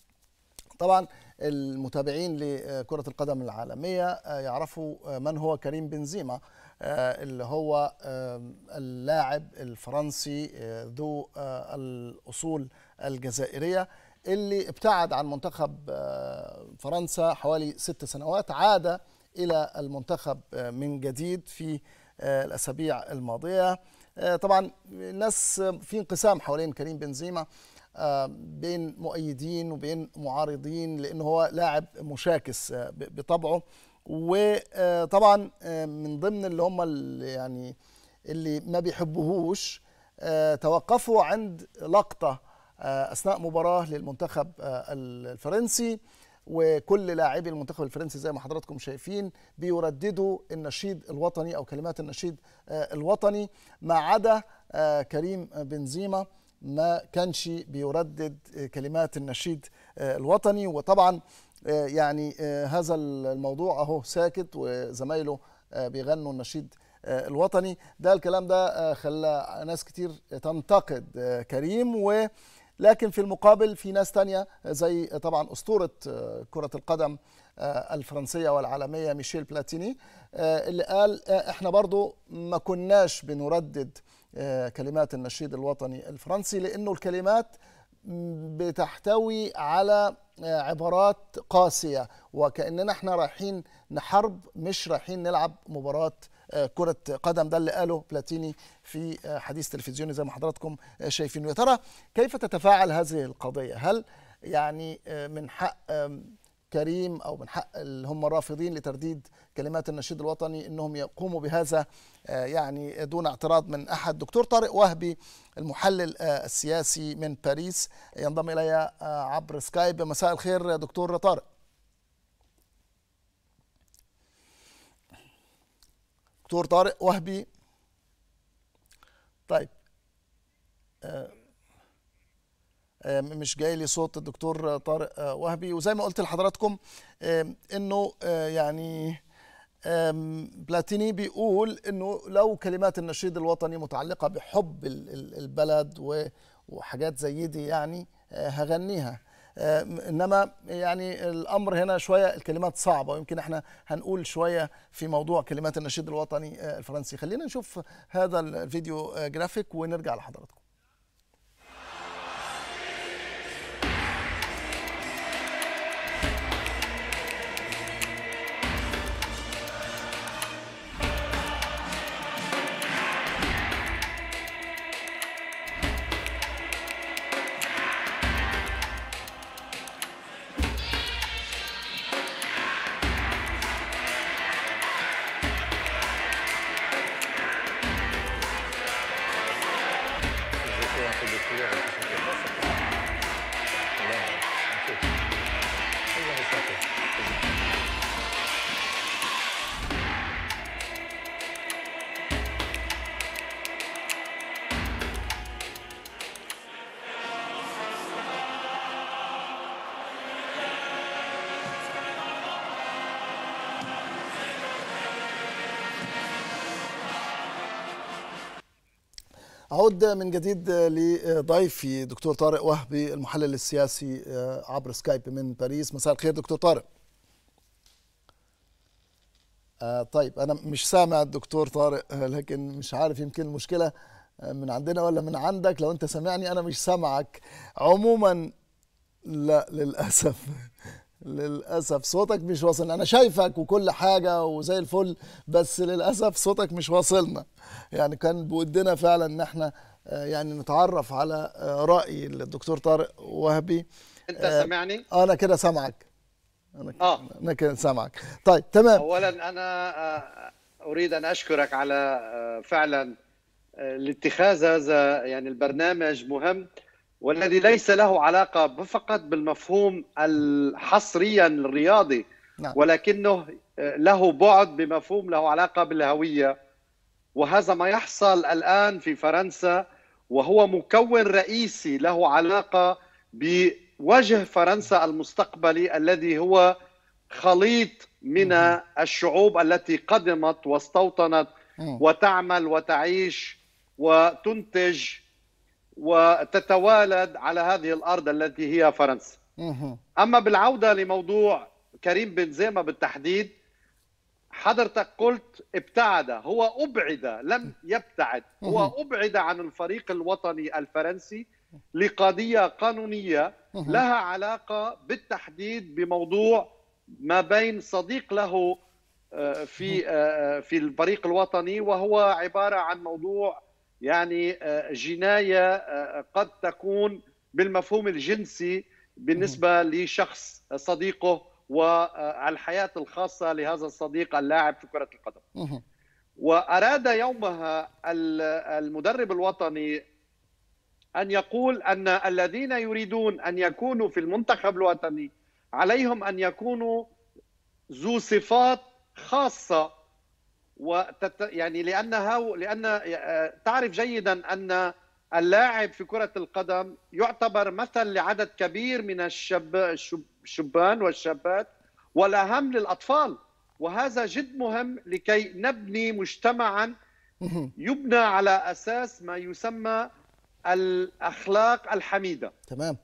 طبعا المتابعين لكرة القدم العالمية آه، يعرفوا آه، من هو كريم بنزيما آه، اللي هو آه، اللاعب الفرنسي آه، ذو آه، الأصول الجزائرية اللي ابتعد عن منتخب آه، فرنسا حوالي ست سنوات عاد إلى المنتخب آه، من جديد في آه، الأسابيع الماضية آه، طبعا الناس آه، في انقسام حوالين كريم بنزيما آه، بين مؤيدين وبين معارضين لأنه هو لاعب مشاكس آه، ب- بطبعه وطبعا من ضمن اللي هم اللي يعني اللي ما بيحبوهوش آه، توقفوا عند لقطة آه، أثناء مباراة للمنتخب آه، الفرنسي وكل لاعبي المنتخب الفرنسي زي ما حضراتكم شايفين بيرددوا النشيد الوطني أو كلمات النشيد آه، الوطني ما عدا آه، كريم بنزيما ما كانش بيردد آه، كلمات النشيد آه، الوطني وطبعا آه، يعني آه، هذا الموضوع اهو ساكت وزمايله آه، بيغنوا النشيد آه، الوطني ده الكلام ده آه، خلى ناس كتير تنتقد آه، كريم و لكن في المقابل في ناس تانية زي طبعا أسطورة آه، كرة القدم آه، الفرنسية والعالمية ميشيل بلاتيني آه، اللي قال آه، احنا برضو ما كناش بنردد آه، كلمات النشيد الوطني الفرنسي لأنه الكلمات بتحتوي على آه، عبارات قاسية وكأننا احنا رايحين نحرب مش رايحين نلعب مباراة آه، كرة قدم ده اللي قاله بلاتيني في آه، حديث تلفزيوني زي ما حضراتكم آه، شايفين يا ترى كيف تتفاعل هذه القضية هل يعني آه، من حق آم، كريم او من حق اللي هم رافضين لترديد كلمات النشيد الوطني انهم يقوموا بهذا آه، يعني دون اعتراض من احد دكتور طارق وهبي المحلل آه، السياسي من باريس ينضم الي آه، عبر سكايب مساء الخير يا دكتور طارق دكتور طارق وهبي طيب آه، آه، مش جاي لي صوت الدكتور طارق آه، وهبي وزي ما قلت لحضراتكم آه، انه آه، يعني آم، بلاتيني بيقول انه لو كلمات النشيد الوطني متعلقه بحب ال- ال- البلد و- وحاجات زي دي يعني آه، هغنيها آم، انما يعني الامر هنا شويه الكلمات صعبه ويمكن احنا هنقول شويه في موضوع كلمات النشيد الوطني آه، الفرنسي خلينا نشوف هذا الفيديو آه، جرافيك ونرجع لحضراتكم أعود من جديد لضيفي دكتور طارق وهبي المحلل السياسي عبر سكايب من باريس مساء الخير دكتور طارق آه طيب أنا مش سامع الدكتور طارق آه، لكن مش عارف يمكن المشكلة آه، من عندنا ولا من عندك لو أنت سامعني أنا مش سامعك عموما لا للأسف للأسف صوتك مش واصل أنا شايفك وكل حاجة وزي الفل بس للأسف صوتك مش واصلنا يعني كان بودنا فعلا إن احنا آه، يعني نتعرف على آه، رأي الدكتور طارق وهبي
انت
آه،
سامعني
أنا كده سامعك أنا
اه
أنا كده سامعك طيب تمام
اولا انا آه، اريد ان اشكرك على آه، فعلا آه، لاتخاذ هذا يعني البرنامج مهم والذي ليس له علاقه فقط بالمفهوم الحصريا الرياضي
نعم.
ولكنه آه، له بعد بمفهوم له علاقه بالهويه وهذا ما يحصل الان في فرنسا وهو مكون رئيسي له علاقه بوجه فرنسا المستقبلي الذي هو خليط من الشعوب التي قدمت واستوطنت
مم.
وتعمل وتعيش وتنتج وتتوالد على هذه الارض التي هي فرنسا.
مهم.
اما بالعوده لموضوع كريم بنزيما بالتحديد حضرتك قلت ابتعد هو ابعد لم يبتعد هو ابعد عن الفريق الوطني الفرنسي لقضيه قانونيه
مهم.
لها علاقه بالتحديد بموضوع ما بين صديق له آه، في آه، في الفريق الوطني وهو عباره عن موضوع يعني آه، جنايه آه، قد تكون بالمفهوم الجنسي بالنسبه لشخص صديقه والحياه الخاصه لهذا الصديق اللاعب في كره القدم.
مهم.
واراد يومها ال- المدرب الوطني ان يقول ان الذين يريدون ان يكونوا في المنتخب الوطني عليهم ان يكونوا ذو صفات خاصه وتت يعني لانها لان تعرف جيدا ان اللاعب في كرة القدم يعتبر مثل لعدد كبير من الشب الشبان والشابات والأهم للأطفال وهذا جد مهم لكي نبني مجتمعا يبنى على أساس ما يسمى الأخلاق الحميدة
تمام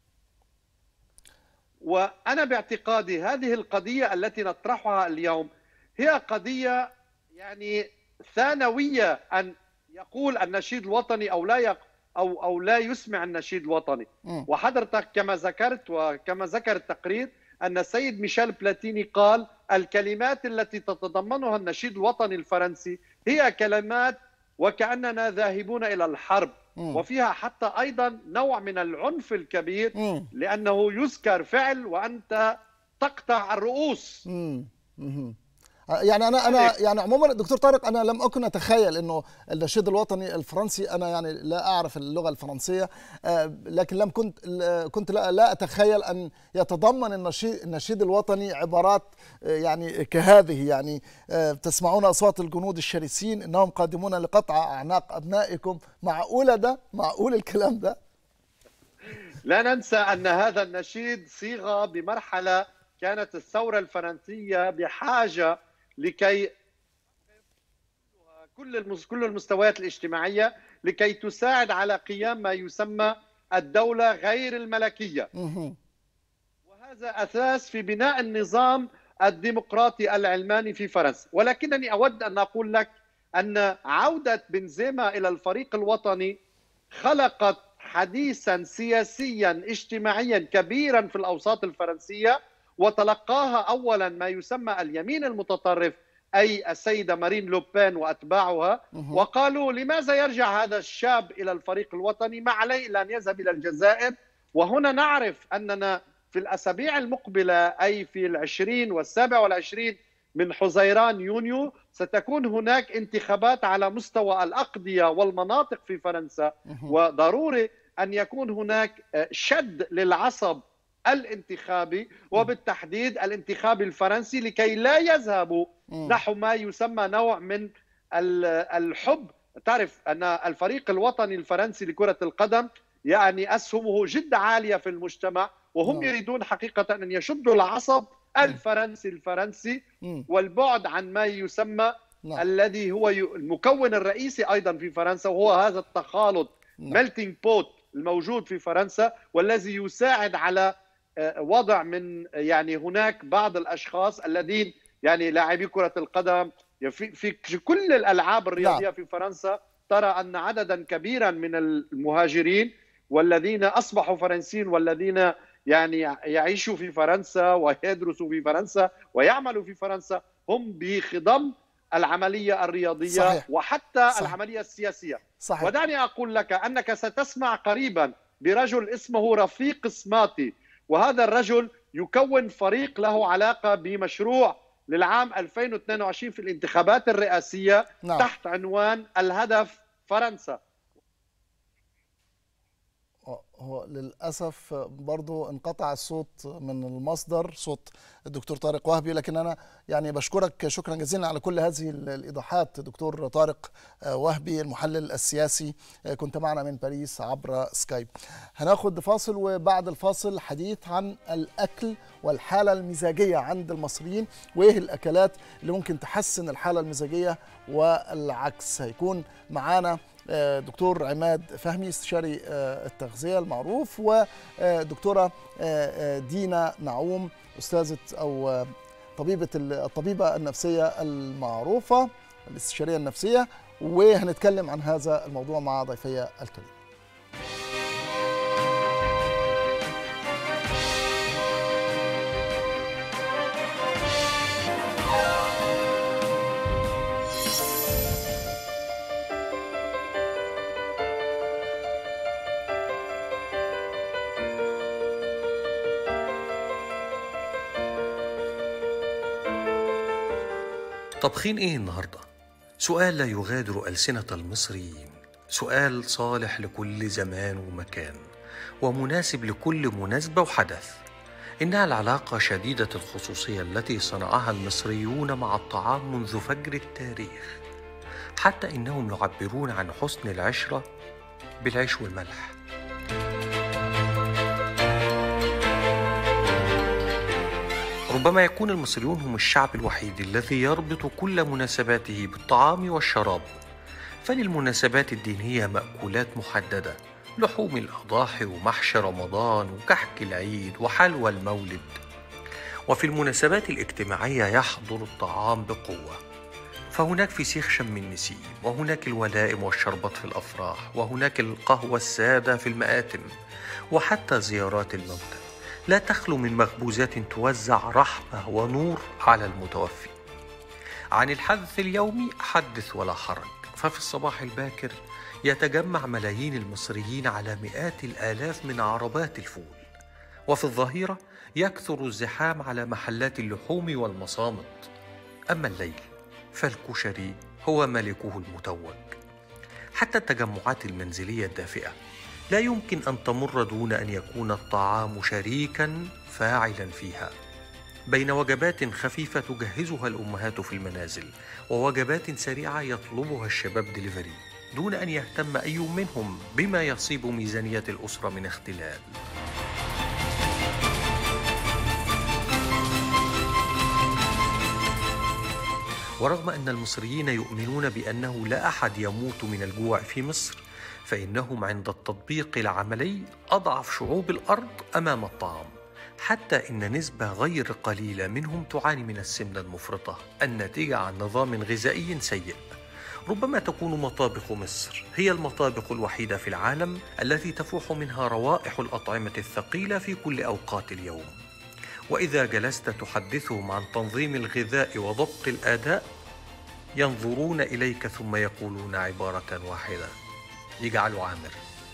وأنا باعتقادي هذه القضية التي نطرحها اليوم هي قضية يعني ثانوية أن يقول النشيد الوطني أو لا يق... أو أو لا يسمع النشيد الوطني
م.
وحضرتك كما ذكرت وكما ذكر التقرير أن السيد ميشيل بلاتيني قال الكلمات التي تتضمنها النشيد الوطني الفرنسي هي كلمات وكأننا ذاهبون إلى الحرب
مم.
وفيها حتى أيضا نوع من العنف الكبير
مم.
لأنه يذكر فعل وأنت تقطع الرؤوس
مم. مم. يعني انا انا يعني عموما دكتور طارق انا لم اكن اتخيل انه النشيد الوطني الفرنسي انا يعني لا اعرف اللغه الفرنسيه آه، لكن لم كنت كنت لا, لا اتخيل ان يتضمن النشيد النشيد الوطني عبارات آه، يعني كهذه يعني آه، تسمعون اصوات الجنود الشرسين انهم قادمون لقطع اعناق ابنائكم معقوله ده معقول الكلام ده
لا ننسى أن هذا النشيد صيغة بمرحلة كانت الثورة الفرنسية بحاجة لكي كل المس- كل المستويات الاجتماعية لكي تساعد على قيام ما يسمى الدولة غير الملكية
مهم.
وهذا أساس في بناء النظام الديمقراطي العلماني في فرنسا ولكنني أود أن أقول لك أن عودة بنزيما إلى الفريق الوطني خلقت حديثا سياسيا اجتماعيا كبيرا في الأوساط الفرنسية وتلقاها أولا ما يسمى اليمين المتطرف أي السيدة مارين لوبين وأتباعها
مهم.
وقالوا لماذا يرجع هذا الشاب إلى الفريق الوطني ما عليه إلا أن يذهب إلى الجزائر وهنا نعرف أننا في الأسابيع المقبلة أي في العشرين والسابع والعشرين من حزيران يونيو ستكون هناك انتخابات على مستوى الأقضية والمناطق في فرنسا
مهم.
وضروري أن يكون هناك شد للعصب الانتخابي وبالتحديد الانتخابي الفرنسي لكي لا يذهبوا
مم.
نحو ما يسمى نوع من ال- الحب تعرف أن الفريق الوطني الفرنسي لكرة القدم يعني أسهمه جد عالية في المجتمع وهم
نعم.
يريدون حقيقة أن يشدوا العصب الفرنسي الفرنسي
مم.
والبعد عن ما يسمى
نعم.
الذي هو ي- المكون الرئيسي ايضا في فرنسا وهو هذا التخالط
نعم.
ميلتينج بوت الموجود في فرنسا والذي يساعد على آه، وضع من يعني هناك بعض الاشخاص الذين يعني لاعبي كره القدم في في كل الالعاب الرياضيه في فرنسا ترى ان عددا كبيرا من المهاجرين والذين اصبحوا فرنسيين والذين يعني يعيشوا في فرنسا ويدرسوا في فرنسا ويعملوا في فرنسا هم بخضم العمليه الرياضيه
صحيح.
وحتى
صحيح.
العمليه السياسيه
صحيح
ودعني اقول لك انك ستسمع قريبا برجل اسمه رفيق سماتي وهذا الرجل يكون فريق له علاقه بمشروع للعام 2022 في الانتخابات الرئاسيه
نعم.
تحت عنوان الهدف فرنسا
هو للأسف برضو انقطع الصوت من المصدر صوت الدكتور طارق وهبي لكن أنا يعني بشكرك شكرا جزيلا على كل هذه الإيضاحات دكتور طارق وهبي المحلل السياسي كنت معنا من باريس عبر سكايب هناخد فاصل وبعد الفاصل حديث عن الأكل والحالة المزاجية عند المصريين وإيه الأكلات اللي ممكن تحسن الحالة المزاجية والعكس هيكون معانا دكتور عماد فهمي استشاري التغذيه المعروف ودكتوره دينا نعوم استاذه او طبيبه الطبيبه النفسيه المعروفه الاستشاريه النفسيه وهنتكلم عن هذا الموضوع مع ضيفي الكريم
طبخين ايه النهارده سؤال لا يغادر السنه المصريين سؤال صالح لكل زمان ومكان ومناسب لكل مناسبه وحدث انها العلاقه شديده الخصوصيه التي صنعها المصريون مع الطعام منذ فجر التاريخ حتى انهم يعبرون عن حسن العشره بالعيش والملح ربما يكون المصريون هم الشعب الوحيد الذي يربط كل مناسباته بالطعام والشراب فللمناسبات الدينية مأكولات محددة لحوم الأضاحي ومحشي رمضان وكحك العيد وحلوى المولد وفي المناسبات الاجتماعية يحضر الطعام بقوة فهناك فسيخ شم النسيم وهناك الولائم والشربات في الأفراح وهناك القهوة السادة في المآتم وحتى زيارات الموتى لا تخلو من مخبوزات توزع رحمة ونور على المتوفي عن الحدث اليومي حدث ولا حرج ففي الصباح الباكر يتجمع ملايين المصريين على مئات الآلاف من عربات الفول وفي الظهيرة يكثر الزحام على محلات اللحوم والمصامت أما الليل فالكشري هو ملكه المتوج حتى التجمعات المنزلية الدافئة لا يمكن أن تمر دون أن يكون الطعام شريكا فاعلا فيها بين وجبات خفيفة تجهزها الأمهات في المنازل ووجبات سريعة يطلبها الشباب دليفري دون أن يهتم أي منهم بما يصيب ميزانية الأسرة من اختلال ورغم أن المصريين يؤمنون بأنه لا أحد يموت من الجوع في مصر فإنهم عند التطبيق العملي أضعف شعوب الأرض أمام الطعام حتى إن نسبة غير قليلة منهم تعاني من السمنة المفرطة الناتجة عن نظام غذائي سيء ربما تكون مطابخ مصر هي المطابخ الوحيدة في العالم التي تفوح منها روائح الأطعمة الثقيلة في كل أوقات اليوم وإذا جلست تحدثهم عن تنظيم الغذاء وضبط الأداء ينظرون إليك ثم يقولون عبارة واحدة يجعلوا عامر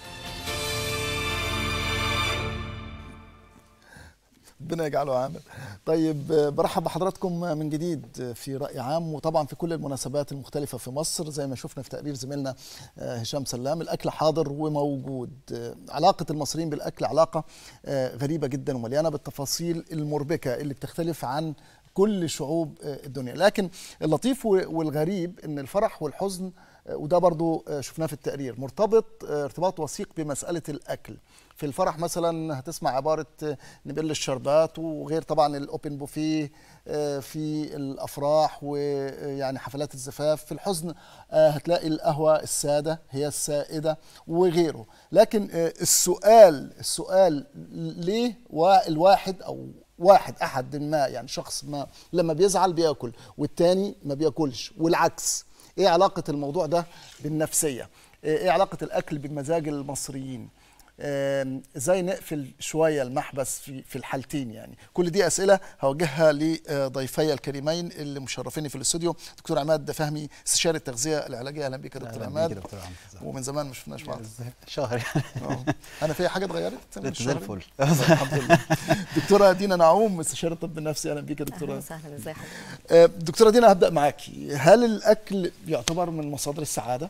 ربنا يجعله عامر طيب آه، برحب بحضراتكم من جديد في رأي عام وطبعا في كل المناسبات المختلفة في مصر زي ما شفنا في تقرير زميلنا آه، هشام سلام الأكل حاضر وموجود آه، علاقة المصريين بالأكل علاقة آه، غريبة جدا ومليانة بالتفاصيل المربكة اللي بتختلف عن كل شعوب آه، الدنيا لكن اللطيف و- والغريب ان الفرح والحزن آه، وده برضو آه، شفناه في التقرير مرتبط آه، ارتباط وثيق بمسألة الأكل في الفرح مثلا هتسمع عبارة آه، نبل الشربات وغير طبعا الأوبن بوفيه آه، في الأفراح ويعني حفلات الزفاف في الحزن آه، هتلاقي القهوة السادة هي السائدة وغيره لكن آه، السؤال السؤال ليه والواحد أو واحد احد ما يعني شخص ما لما بيزعل بياكل والتاني ما بياكلش والعكس ايه علاقه الموضوع ده بالنفسيه ايه علاقه الاكل بمزاج المصريين آم، ازاي نقفل شويه المحبس في في الحالتين يعني كل دي اسئله هوجهها لضيفي الكريمين اللي مشرفيني في الاستوديو دكتور عماد فهمي استشاري التغذيه العلاجيه اهلا بيك يا دكتور
أهلاً بيك
عماد
يا دكتور عماد.
ومن زمان ما شفناش بعض
شهر
آه. انا في حاجه اتغيرت من
زي
الشهر؟
الفل.
الحمد لله دكتوره دينا نعوم استشاره الطب النفسي اهلا بيك يا
اهلا
دكتوره
وسهلا ازي حضرتك
آه، دكتوره دينا هبدا معاكي هل الاكل يعتبر من مصادر السعاده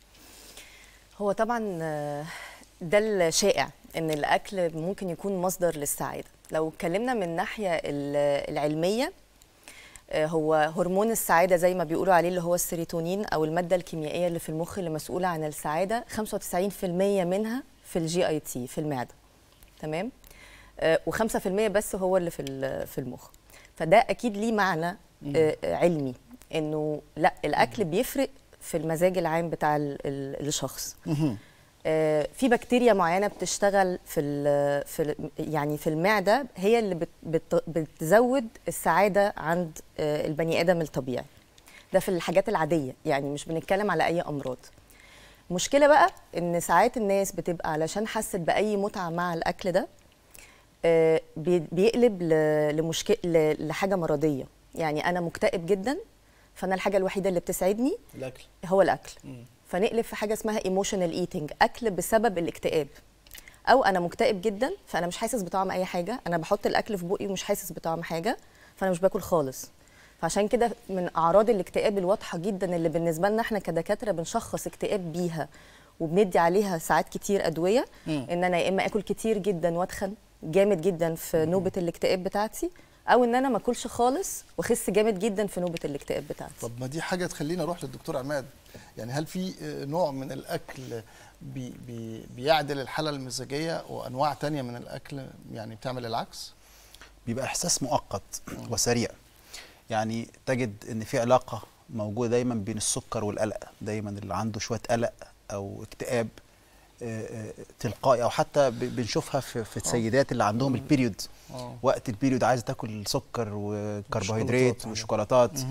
هو طبعا آه، ده الشائع ان الاكل ممكن يكون مصدر للسعاده لو اتكلمنا من الناحيه ال- العلميه آه، هو هرمون السعاده زي ما بيقولوا عليه اللي هو السيروتونين او الماده الكيميائيه اللي في المخ اللي مسؤوله عن السعاده 95% منها في الجي اي تي في المعده تمام و5% بس هو اللي في ال- في المخ فده اكيد ليه معنى آه، علمي انه لا الاكل بيفرق في المزاج العام بتاع ال- ال- الشخص آه، في بكتيريا معينه بتشتغل في ال في ال يعني في المعده هي اللي بت بت بتزود السعاده عند آه، البني ادم الطبيعي ده في الحاجات العاديه يعني مش بنتكلم على اي امراض مشكله بقى ان ساعات الناس بتبقى علشان حست باي متعه مع الاكل ده آه، بي- بيقلب لمشكله لحاجه مرضيه يعني انا مكتئب جدا فانا الحاجه الوحيده اللي بتسعدني
الاكل
هو الاكل فنقلب في حاجه اسمها ايموشنال ايتنج اكل بسبب الاكتئاب او انا مكتئب جدا فانا مش حاسس بطعم اي حاجه انا بحط الاكل في بقي ومش حاسس بطعم حاجه فانا مش باكل خالص فعشان كده من اعراض الاكتئاب الواضحه جدا اللي بالنسبه لنا احنا كدكاتره بنشخص اكتئاب بيها وبندي عليها ساعات كتير ادويه ان انا يا اما اكل كتير جدا واتخن جامد جدا في نوبه الاكتئاب بتاعتي او ان انا ما اكلش خالص واخس جامد جدا في نوبه الاكتئاب بتاعتي
طب ما دي حاجه تخليني اروح للدكتور عماد يعني هل في آه، نوع من الاكل بي بي بيعدل الحاله المزاجيه وانواع تانية من الاكل يعني بتعمل العكس
بيبقى احساس مؤقت وسريع يعني تجد ان في علاقه موجوده دايما بين السكر والقلق دايما اللي عنده شويه قلق او اكتئاب آه، آه، تلقائي او حتى ب- بنشوفها في, في السيدات اللي عندهم البيريود
اه
وقت البيريود عايزه تاكل سكر وكربوهيدرات
والشوكولاتات.
وشوكولاتات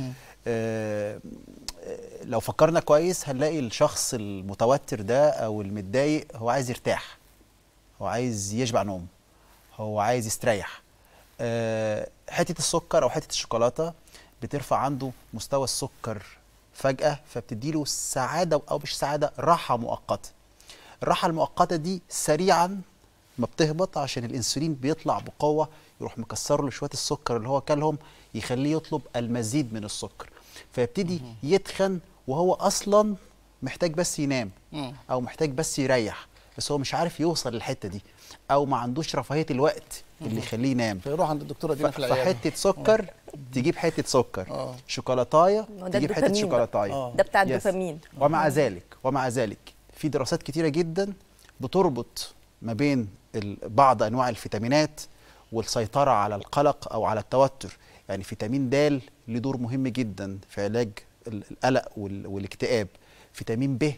آه، آه، لو فكرنا كويس هنلاقي الشخص المتوتر ده او المتضايق هو عايز يرتاح هو عايز يشبع نوم هو عايز يستريح آه، حته السكر او حته الشوكولاته بترفع عنده مستوى السكر فجاه فبتديله سعاده او مش سعاده راحه مؤقته الراحه المؤقته دي سريعا ما بتهبط عشان الانسولين بيطلع بقوه يروح مكسر له شويه السكر اللي هو كلهم يخليه يطلب المزيد من السكر فيبتدي يتخن وهو اصلا محتاج بس ينام
مم.
او محتاج بس يريح بس هو مش عارف يوصل للحته دي او ما عندوش رفاهيه الوقت اللي يخليه ينام
فيروح عند الدكتوره دينا
ف-
في العياده
فحته سكر تجيب حته سكر
اه
شوكولاتايه
ما هو ده
تجيب حته
الدوبامين بقى.
شوكولاتايه
اه
ده بتاع
يس.
الدوبامين
ومع ذلك ومع ذلك في دراسات كتيرة جدا بتربط ما بين ال- بعض أنواع الفيتامينات والسيطرة على القلق أو على التوتر يعني فيتامين د له دور مهم جدا في علاج ال- القلق وال- والاكتئاب فيتامين ب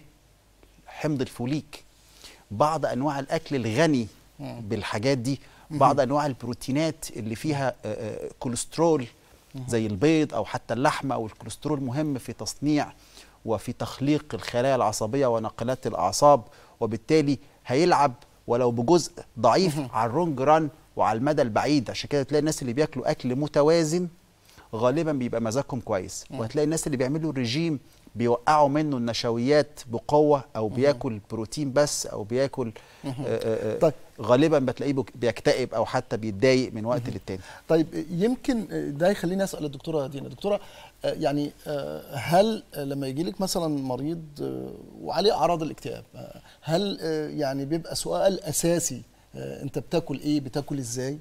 حمض الفوليك بعض أنواع الأكل الغني بالحاجات دي بعض أنواع البروتينات اللي فيها آه، آه، كوليسترول زي البيض أو حتى اللحمة والكوليسترول مهم في تصنيع وفي تخليق الخلايا العصبية وناقلات الأعصاب وبالتالي هيلعب ولو بجزء ضعيف على الرونج ران وعلى المدى البعيد عشان كده تلاقي الناس اللي بياكلوا أكل متوازن غالبا بيبقى مزاجهم كويس وهتلاقي الناس اللي بيعملوا الرجيم بيوقعوا منه النشويات بقوه او بياكل بروتين بس او بياكل آه، آه، آه،
طيب.
غالبا بتلاقيه بك- بيكتئب او حتى بيتضايق من وقت للتاني
طيب يمكن ده يخليني اسال الدكتوره دينا دكتوره آه، يعني آه، هل آه، لما يجي لك مثلا مريض آه، وعليه اعراض الاكتئاب آه، هل آه، يعني بيبقى سؤال اساسي آه، انت بتاكل ايه بتاكل ازاي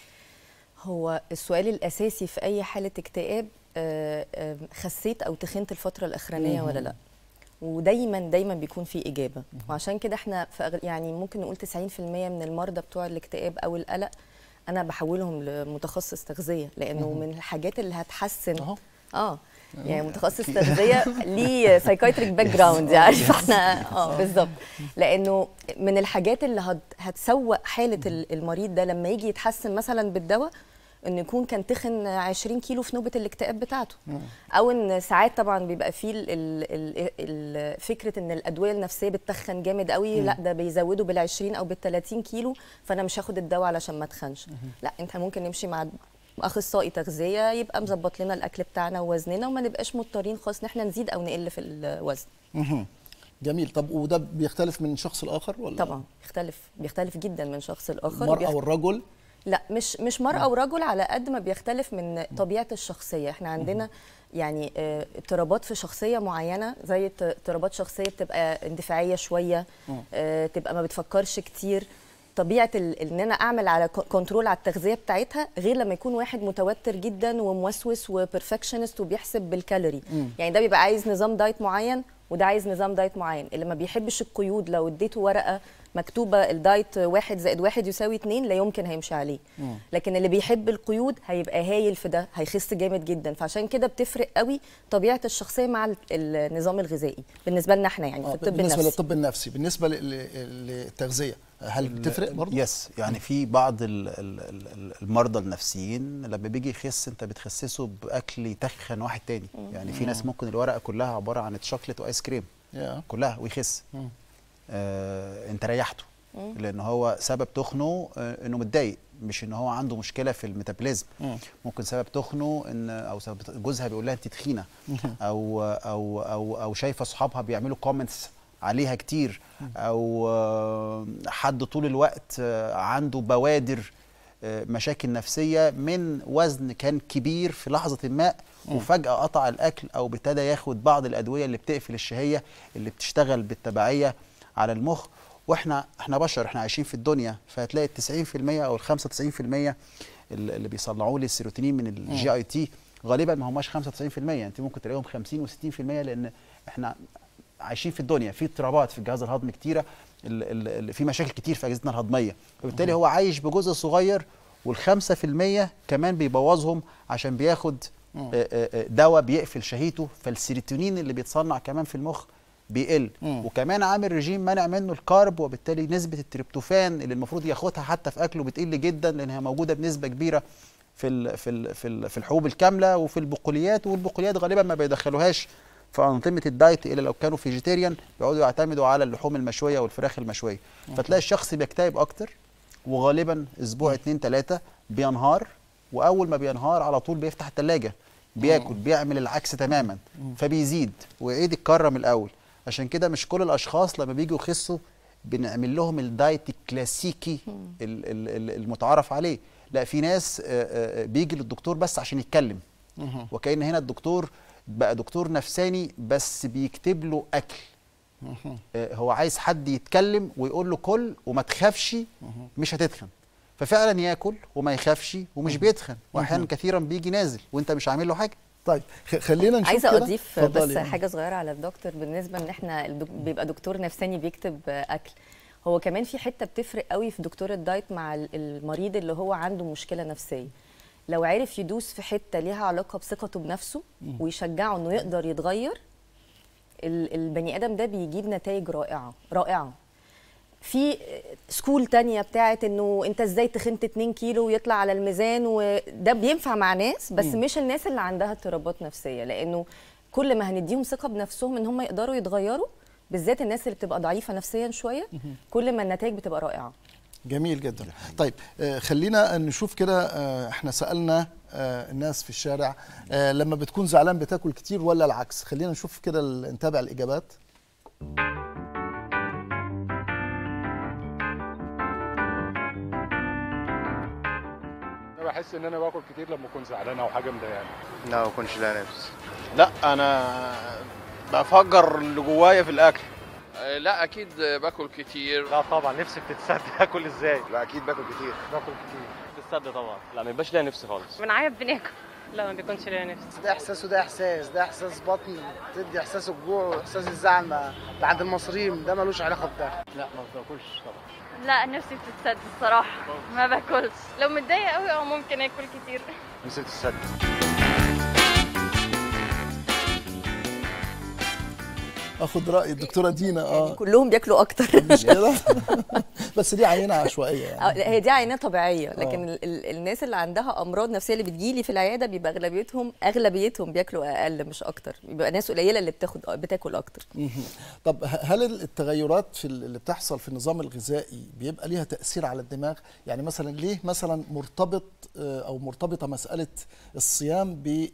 هو السؤال الاساسي في اي حاله اكتئاب آه، آه، خسيت او تخنت الفتره الاخرانيه ولا لا ودايما دايما بيكون في اجابه وعشان كده احنا في أغل- يعني ممكن نقول 90% من المرضى بتوع الاكتئاب او القلق انا بحولهم لمتخصص تغذيه لانه من الحاجات اللي هتحسن
أهو.
اه يعني متخصص تغذيه ليه سايكايتريك باك جراوند يعني فاحنا اه بالظبط لانه من الحاجات اللي هت- هتسوق حاله ال- المريض ده لما يجي يتحسن مثلا بالدواء انه يكون كان تخن 20 كيلو في نوبه الاكتئاب بتاعته او ان ساعات طبعا بيبقى فيه ال- ال- ال- ال- فكره ان الادويه النفسيه بتخن جامد قوي لا ده بيزودوا بال 20 او بال 30 كيلو فانا مش هاخد الدواء علشان ما اتخنش لا انت ممكن نمشي مع اخصائي تغذيه يبقى مظبط لنا الاكل بتاعنا ووزننا وما نبقاش مضطرين خالص ان احنا نزيد او نقل في الوزن
مهم. جميل طب وده بيختلف من شخص لاخر ولا
طبعا بيختلف بيختلف جدا من شخص لاخر
المراه
بيخ-
والرجل
لا مش مش مرأة ورجل على قد ما بيختلف من طبيعة الشخصية احنا عندنا يعني آه، اضطرابات في شخصية معينة زي اضط- اضطرابات شخصية بتبقى اندفاعية شوية آه، تبقى ما بتفكرش كتير طبيعة ال- ان انا اعمل على ك- كنترول على التغذية بتاعتها غير لما يكون واحد متوتر جدا وموسوس وبرفكشنست وبيحسب بالكالوري يعني ده بيبقى عايز نظام دايت معين وده عايز نظام دايت معين اللي ما بيحبش القيود لو اديته ورقة مكتوبة الدايت واحد زائد واحد يساوي اتنين لا يمكن هيمشي عليه لكن اللي بيحب القيود هيبقى هايل في ده هيخس جامد جدا فعشان كده بتفرق قوي طبيعة الشخصية مع ال- النظام الغذائي بالنسبة لنا احنا يعني
آه،
في الطب
بالنسبه
النفسي
للطب النفسي بالنسبه ل- ل- للتغذيه هل بتفرق برضه
يس يعني في بعض ال- ال- ال- المرضى النفسيين لما بيجي يخس انت بتخسسه باكل يتخن واحد تاني يعني في ناس ممكن الورقه كلها عباره عن شوكليت وايس كريم
يا.
كلها ويخس آه انت ريحته لان هو سبب تخنه آه انه متضايق مش ان هو عنده مشكله في الميتابوليزم ممكن سبب تخنه ان او سبب جوزها بيقول لها انت تخينه او او او او شايفه اصحابها بيعملوا كومنتس عليها كتير او آه، حد طول الوقت آه، عنده بوادر آه، مشاكل نفسيه من وزن كان كبير في لحظه ما وفجاه قطع الاكل او ابتدى ياخد بعض الادويه اللي بتقفل الشهيه اللي بتشتغل بالتبعيه على المخ واحنا احنا بشر احنا عايشين في الدنيا فهتلاقي ال 90% او ال 95% اللي اللي بيصنعوا لي السيروتونين من الجي اي تي غالبا ما هماش 95% انت ممكن تلاقيهم 50 و60% لان احنا عايشين في الدنيا في اضطرابات في الجهاز الهضمي كتيره ال- ال- ال- في مشاكل كتير في اجهزتنا الهضميه وبالتالي هو عايش بجزء صغير والخمسة في المية كمان بيبوظهم عشان بياخد آه، آه، آه، دواء بيقفل شهيته فالسيروتونين اللي بيتصنع كمان في المخ بيقل وكمان عامل رجيم منع منه الكارب وبالتالي نسبة التريبتوفان اللي المفروض ياخدها حتى في أكله بتقل جدا لأنها موجودة بنسبة كبيرة في ال في ال في, ال في الحبوب الكاملة وفي البقوليات والبقوليات غالبا ما بيدخلوهاش في أنظمة الدايت إلا لو كانوا فيجيتيريان بيقعدوا يعتمدوا على اللحوم المشوية والفراخ المشوية فتلاقي الشخص بيكتئب أكتر وغالبا اسبوع اتنين تلاته بينهار واول ما بينهار على طول بيفتح التلاجة بياكل بيعمل العكس تماما فبيزيد ويعيد الكره من الاول عشان كده مش كل الاشخاص لما بيجوا يخسوا بنعمل لهم الدايت الكلاسيكي ال- ال- ال- المتعارف عليه لا في ناس آه، آه، بيجي للدكتور بس عشان يتكلم وكأن هنا الدكتور بقى دكتور نفساني بس بيكتب له اكل آه، هو عايز حد يتكلم ويقول له كل وما تخافش مش هتتخن ففعلا ياكل وما يخافش ومش بيتخن واحيانا كثيرا بيجي نازل وانت مش عامل له حاجه
طيب خ- خلينا نشوف
عايزه
كده.
اضيف
اتفضلي.
بس حاجه صغيره على الدكتور بالنسبه ان احنا الدك- بيبقى دكتور نفساني بيكتب آه، اكل هو كمان في حته بتفرق قوي في دكتور الدايت مع ال- المريض اللي هو عنده مشكله نفسيه لو عرف يدوس في حته ليها علاقه بثقته بنفسه ويشجعه انه يقدر يتغير ال- البني ادم ده بيجيب نتائج رائعه رائعه في سكول تانية بتاعت انه انت ازاي تخنت 2 كيلو ويطلع على الميزان وده بينفع مع ناس بس
مم.
مش الناس اللي عندها اضطرابات نفسيه لانه كل ما هنديهم ثقه بنفسهم ان هم يقدروا يتغيروا بالذات الناس اللي بتبقى ضعيفه نفسيا شويه كل ما النتائج بتبقى رائعه
جميل جدا طيب آه، خلينا نشوف كده آه، احنا سألنا آه، الناس في الشارع آه، لما بتكون زعلان بتاكل كتير ولا العكس خلينا نشوف كده ال- نتابع الإجابات
انا بحس ان انا باكل كتير لما اكون زعلان او حاجه مضايقاني
لا ما اكونش لا نفس لا انا بفجر اللي جوايا في الاكل
آه، لا اكيد باكل كتير
لا طبعا نفسي بتتسد اكل ازاي
لا اكيد باكل كتير
باكل كتير بتتسد طبعا لا ما يبقاش ليا نفسي خالص
بنعيط بناكل لا ما بيكونش ليا نفس
ده احساس وده احساس ده احساس بطن تدي احساس الجوع واحساس الزعل ما ده عند المصريين ده ملوش علاقه بده
لا ما باكلش طبعا
لا نفسي بتتسد الصراحه ما باكلش لو متضايقه قوي اه ممكن اكل كتير
نفسي بتتسد
اخد رأي الدكتورة دينا اه
كلهم بياكلوا اكتر
مش كده بس دي عينة عشوائية يعني
آه، لا، هي دي عينات طبيعيه لكن
آه.
ال- ال- الناس اللي عندها امراض نفسيه اللي بتجيلي في العياده بيبقى اغلبيتهم اغلبيتهم بياكلوا اقل مش اكتر بيبقى ناس قليله اللي بتاخد بتاكل اكتر
مهم. طب ه- هل التغيرات في ال- اللي بتحصل في النظام الغذائي بيبقى ليها تأثير على الدماغ يعني مثلا ليه مثلا مرتبط آه، او مرتبطة مسألة الصيام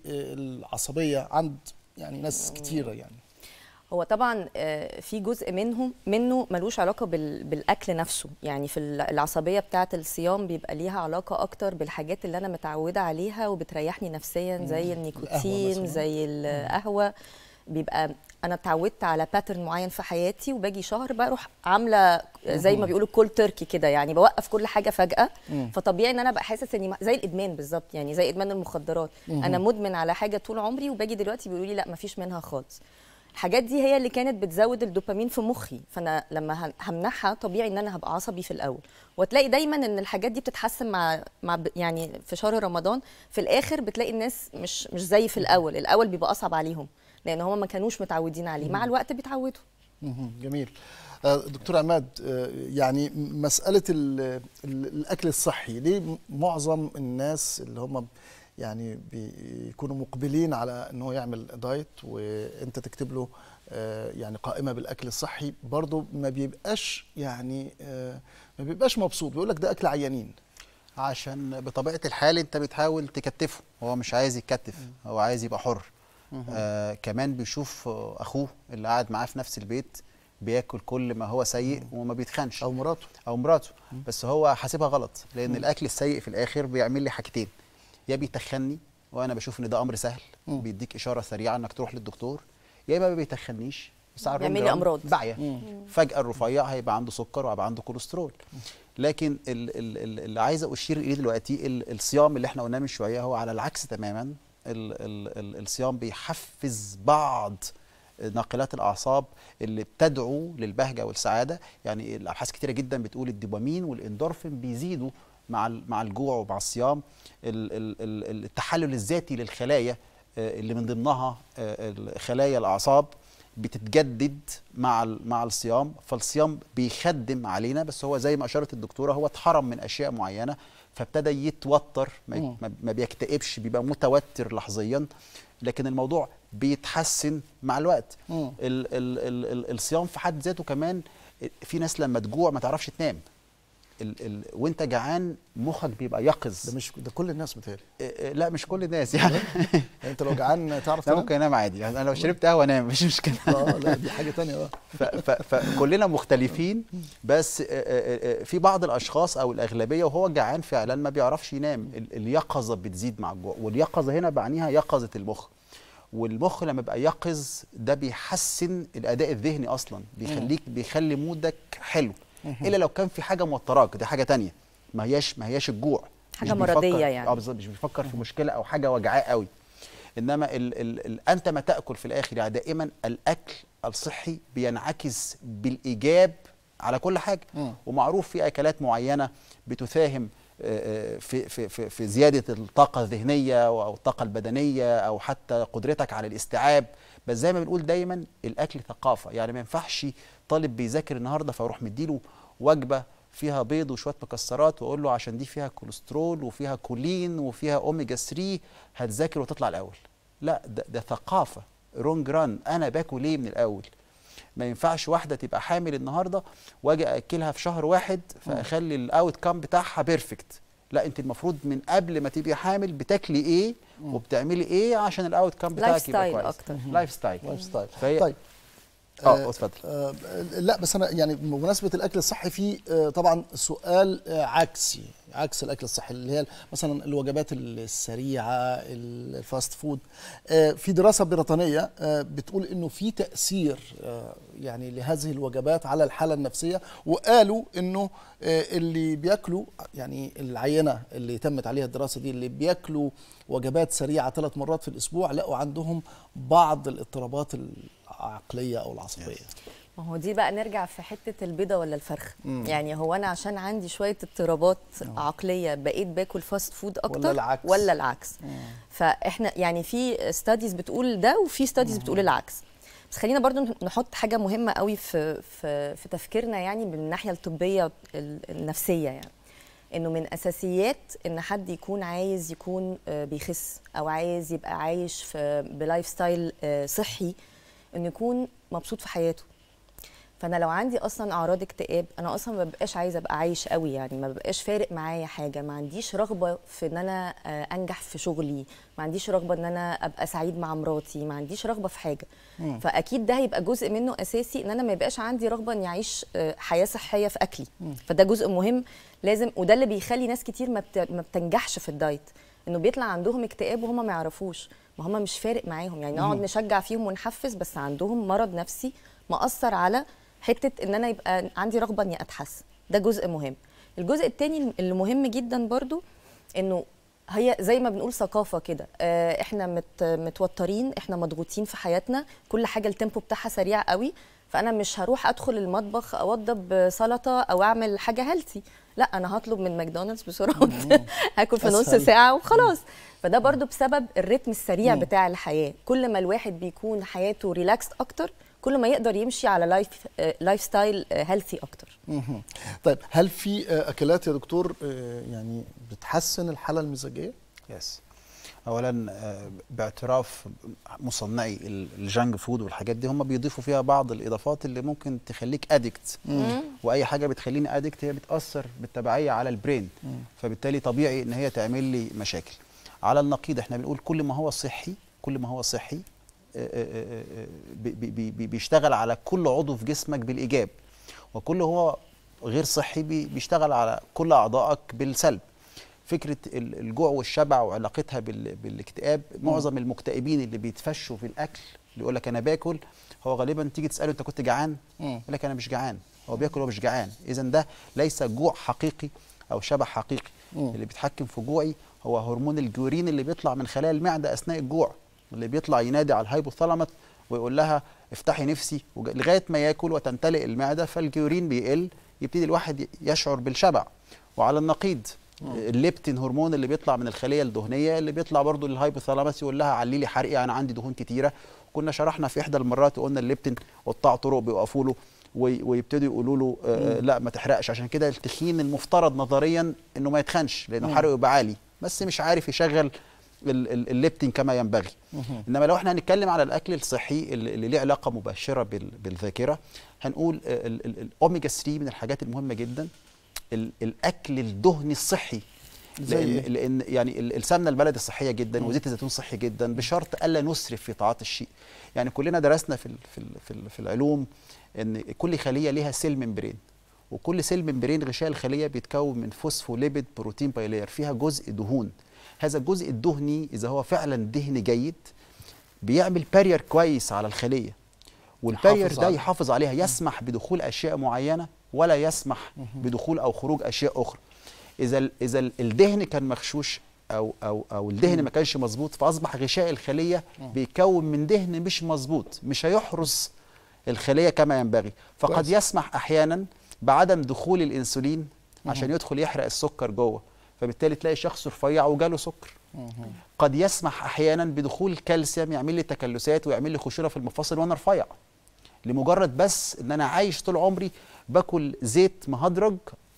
بالعصبية عند يعني ناس كتيرة يعني
هو طبعا آه، في جزء منهم منه ملوش علاقه بال- بالاكل نفسه يعني في ال- العصبيه بتاعه الصيام بيبقى ليها علاقه اكتر بالحاجات اللي انا متعوده عليها وبتريحني نفسيا
مم.
زي
القهوة
النيكوتين
مثلاً.
زي القهوه بيبقى انا اتعودت على باترن معين في حياتي وباجي شهر بروح عامله زي ما
مهم.
بيقولوا كول تركي كده يعني بوقف كل حاجه فجاه
مم.
فطبيعي ان انا ابقى حاسس اني زي الادمان بالظبط يعني زي ادمان المخدرات
مهم.
انا مدمن على حاجه طول عمري وباجي دلوقتي بيقولوا لي لا مفيش منها خالص الحاجات دي هي اللي كانت بتزود الدوبامين في مخي فانا لما هن- همنعها طبيعي ان انا هبقى عصبي في الاول وتلاقي دايما ان الحاجات دي بتتحسن مع مع ب- يعني في شهر رمضان في الاخر بتلاقي الناس مش مش زي في الاول الاول بيبقى اصعب عليهم لان هم ما كانوش متعودين عليه مع
مم.
الوقت بيتعودوا
مهم. جميل آه، دكتور عماد آه، يعني م- مسألة ال- ال- الأكل الصحي ليه م- معظم الناس اللي هم يعني بيكونوا مقبلين على ان هو يعمل دايت وانت تكتب له آه، يعني قائمة بالأكل الصحي برضه ما بيبقاش يعني آه، ما بيبقاش مبسوط بيقول لك ده أكل عيانين
عشان بطبيعه الحال انت بتحاول تكتفه هو مش عايز يتكتف هو عايز يبقى حر
مهم.
آه كمان بيشوف آه، اخوه اللي قاعد معاه في نفس البيت بياكل كل ما هو سيء وما بيتخنش
او مراته
او مراته بس هو حاسبها غلط لان
مم.
الاكل السيء في الاخر بيعمل لي حاجتين يا بيتخني وانا بشوف ان ده امر سهل بيديك اشاره سريعه انك تروح للدكتور يا اما ما بيتخنيش بس على
بيعمل لي
الرونج ران
أمراض.
باعيه
مم.
فجاه الرفيع هيبقى عنده سكر وهيبقى عنده كوليسترول لكن ال- ال- ال- اللي عايز اشير اليه دلوقتي ال- الصيام اللي احنا قلناه من شويه هو على العكس تماما ال ال ال الصيام بيحفز بعض ناقلات الاعصاب اللي بتدعو للبهجه والسعاده يعني الابحاث كتيره جدا بتقول الدوبامين والاندورفين بيزيدوا مع ال- مع الجوع ومع الصيام ال- ال- ال- التحلل الذاتي للخلايا آه، اللي من ضمنها آه، ال- خلايا الاعصاب بتتجدد مع ال- مع الصيام فالصيام بيخدم علينا بس هو زي ما اشارت الدكتوره هو اتحرم من اشياء معينه فابتدى يتوتر ما,
مم.
ما- ما بيكتئبش بيبقى متوتر لحظيا لكن الموضوع بيتحسن مع الوقت
مم.
ال ال ال ال الصيام في حد ذاته كمان في ناس لما تجوع ما تعرفش تنام ال ال وانت جعان مخك بيبقى يقظ
ده مش ده كل الناس بتهيألي
لا مش كل الناس يعني
يعني انت لو جعان تعرف
لا
تنام؟
ممكن انام عادي يعني انا لو شربت قهوه انام مش مشكله
اه لا دي حاجه تانية اه
ف- ف- فكلنا مختلفين بس آه، آه، آه، في بعض الاشخاص او الاغلبيه وهو جعان فعلا ما بيعرفش ينام ال- اليقظه بتزيد مع الجوع واليقظه هنا بعنيها يقظه المخ والمخ لما بيبقى يقظ ده بيحسن الاداء الذهني اصلا بيخليك بيخلي مودك حلو
مهم.
الا لو كان في حاجه موتراك دي حاجه تانية ما هياش ما هياش الجوع
حاجة
مش بيفكر-
مرضية يعني.
اه بالظبط مش بيفكر في مشكله او حاجه وجعاه قوي انما ال ال ال انت ما تاكل في الاخر يعني دائما الاكل الصحي بينعكس بالايجاب على كل حاجه
مم.
ومعروف في اكلات معينه بتساهم آه، آه، في في في في زياده الطاقه الذهنيه او الطاقه البدنيه او حتى قدرتك على الاستيعاب بس زي ما بنقول دايما الاكل ثقافه يعني ما ينفعش طالب بيذاكر النهارده فاروح مديله وجبه فيها بيض وشويه مكسرات واقول له عشان دي فيها كوليسترول وفيها كولين وفيها اوميجا 3 هتذاكر وتطلع الاول لا ده, ده ثقافه رونج ران انا باكل ايه من الاول ما ينفعش واحده تبقى حامل النهارده واجي اكلها في شهر واحد فاخلي الاوت كام بتاعها بيرفكت لا انت المفروض من قبل ما تبقي حامل بتاكلي ايه وبتعملي ايه عشان الاوت كام بتاعك يبقى
ستايل
كويس
أكتر.
لايف ستايل
لايف ستايل
فهي
طيب
اه اتفضل
آه لا بس انا يعني بمناسبه الاكل الصحي في آه طبعا سؤال آه عكسي عكس الاكل الصحي اللي هي مثلا الوجبات السريعه الفاست فود آه في دراسه بريطانيه آه بتقول انه في تاثير آه يعني لهذه الوجبات على الحاله النفسيه وقالوا انه آه اللي بياكلوا يعني العينه اللي تمت عليها الدراسه دي اللي بياكلوا وجبات سريعه ثلاث مرات في الاسبوع لقوا عندهم بعض الاضطرابات العقليه او العصبيه
ما هو دي بقى نرجع في حته البيضه ولا الفرخ
مم.
يعني هو انا عشان عندي شويه اضطرابات عقليه بقيت باكل فاست فود اكتر
ولا العكس.
ولا العكس فاحنا يعني في ستاديز بتقول ده وفي ستاديز بتقول العكس بس خلينا برضو نحط حاجه مهمه قوي في في في تفكيرنا يعني من الناحيه الطبيه ال- النفسيه يعني انه من اساسيات ان حد يكون عايز يكون آه، بيخس او عايز يبقى عايش في بلايف ستايل آه، صحي انه يكون مبسوط في حياته فانا لو عندي اصلا اعراض اكتئاب انا اصلا ما ببقاش عايزه ابقى عايش قوي يعني ما ببقاش فارق معايا حاجه ما عنديش رغبه في ان انا آه، انجح في شغلي ما عنديش رغبه ان انا ابقى سعيد مع مراتي ما عنديش رغبه في حاجه
مم.
فاكيد ده هيبقى جزء منه اساسي ان انا ما يبقاش عندي رغبه اني اعيش آه، حياه صحيه في اكلي
مم.
فده جزء مهم لازم وده اللي بيخلي ناس كتير ما, بت... ما بتنجحش في الدايت انه بيطلع عندهم اكتئاب وهم ما يعرفوش ما هم مش فارق معاهم يعني نقعد
مم.
نشجع فيهم ونحفز بس عندهم مرض نفسي مأثر على حته ان انا يبقى عندي رغبه اني اتحسن ده جزء مهم الجزء التاني اللي مهم جدا برضو انه هي زي ما بنقول ثقافه كده آه، احنا مت متوترين احنا مضغوطين في حياتنا كل حاجه التيمبو بتاعها سريع قوي فانا مش هروح ادخل المطبخ اوضب سلطه او اعمل حاجه هيلثي لا انا هطلب من ماكدونالدز بسرعه هاكل في نص
أسهل.
ساعه وخلاص فده برضو بسبب الريتم السريع
مم.
بتاع الحياه كل ما الواحد بيكون حياته ريلاكس اكتر كل ما يقدر يمشي على لايف لايف ستايل هيلثي اكتر
مهم. طيب هل في آه، اكلات يا دكتور آه، يعني بتحسن الحاله المزاجيه؟
يس اولا آه، باعتراف مصنعي ال- الجانك فود والحاجات دي هم بيضيفوا فيها بعض الاضافات اللي ممكن تخليك ادكت
مم.
واي حاجه بتخليني ادكت هي بتاثر بالتبعيه على البرين
مم.
فبالتالي طبيعي ان هي تعمل لي مشاكل على النقيض احنا بنقول كل ما هو صحي كل ما هو صحي آه، آه، آه، بي- بي- بي- بيشتغل على كل عضو في جسمك بالايجاب وكل هو غير صحي بي- بيشتغل على كل اعضائك بالسلب فكره ال- الجوع والشبع وعلاقتها بال- بالاكتئاب معظم المكتئبين اللي بيتفشوا في الاكل اللي يقول لك انا باكل هو غالبا تيجي تساله انت كنت جعان يقول لك انا مش جعان هو بياكل هو مش جعان اذا ده ليس جوع حقيقي او شبع حقيقي اللي بيتحكم في جوعي هو هرمون الجورين اللي بيطلع من خلايا المعده اثناء الجوع اللي بيطلع ينادي على الهايبوثالاموس ويقول لها افتحي نفسي وج- لغايه ما ياكل وتمتلئ المعده فالجيورين بيقل يبتدي الواحد ي- يشعر بالشبع وعلى النقيض الليبتين هرمون اللي بيطلع من الخليه الدهنيه اللي بيطلع برضو للهايبوثالاموس يقول لها علي لي حرقي انا عندي دهون كتيره كنا شرحنا في احدى المرات وقلنا الليبتين قطاع طرق بيوقفوا له وي- ويبتدوا يقولوا له آه
مم.
لا ما تحرقش عشان كده التخين المفترض نظريا انه ما يتخنش لانه
مم.
حرقه يبقى عالي بس مش عارف يشغل ال- ال- الليبتين كما ينبغي
مهم.
انما لو احنا هنتكلم على الاكل الصحي اللي اللي ليه علاقه مباشره بال- بالذاكره هنقول ال- ال- ال- الاوميجا 3 من الحاجات المهمه جدا ال- الاكل الدهني الصحي
زي
لان
إيه؟
لان يعني ال- السمنه البلدي صحيه جدا
مم.
وزيت الزيتون صحي جدا بشرط الا نسرف في طاعات الشيء يعني كلنا درسنا في ال- في ال- في, ال- في العلوم ان كل خليه ليها سيل ممبرين وكل سيل ممبرين غشاء الخليه بيتكون من فوسفوليبيد بروتين بايلير فيها جزء دهون هذا الجزء الدهني اذا هو فعلا دهن جيد بيعمل بارير كويس على الخليه والبارير
يحافظ
ده
على-
يحافظ عليها يسمح بدخول اشياء معينه ولا يسمح بدخول او خروج اشياء اخرى اذا ال- اذا ال- الدهن كان مغشوش او او او الدهن ما كانش مظبوط فاصبح غشاء الخليه بيكون من دهن مش مظبوط مش هيحرس الخليه كما ينبغي فقد
كويس.
يسمح احيانا بعدم دخول الانسولين عشان
مهم.
يدخل يحرق السكر جوه فبالتالي تلاقي شخص رفيع وجاله سكر
مهم.
قد يسمح احيانا بدخول الكالسيوم يعمل لي تكلسات ويعمل لي خشونه في المفاصل وانا رفيع لمجرد بس ان انا عايش طول عمري باكل زيت مهدرج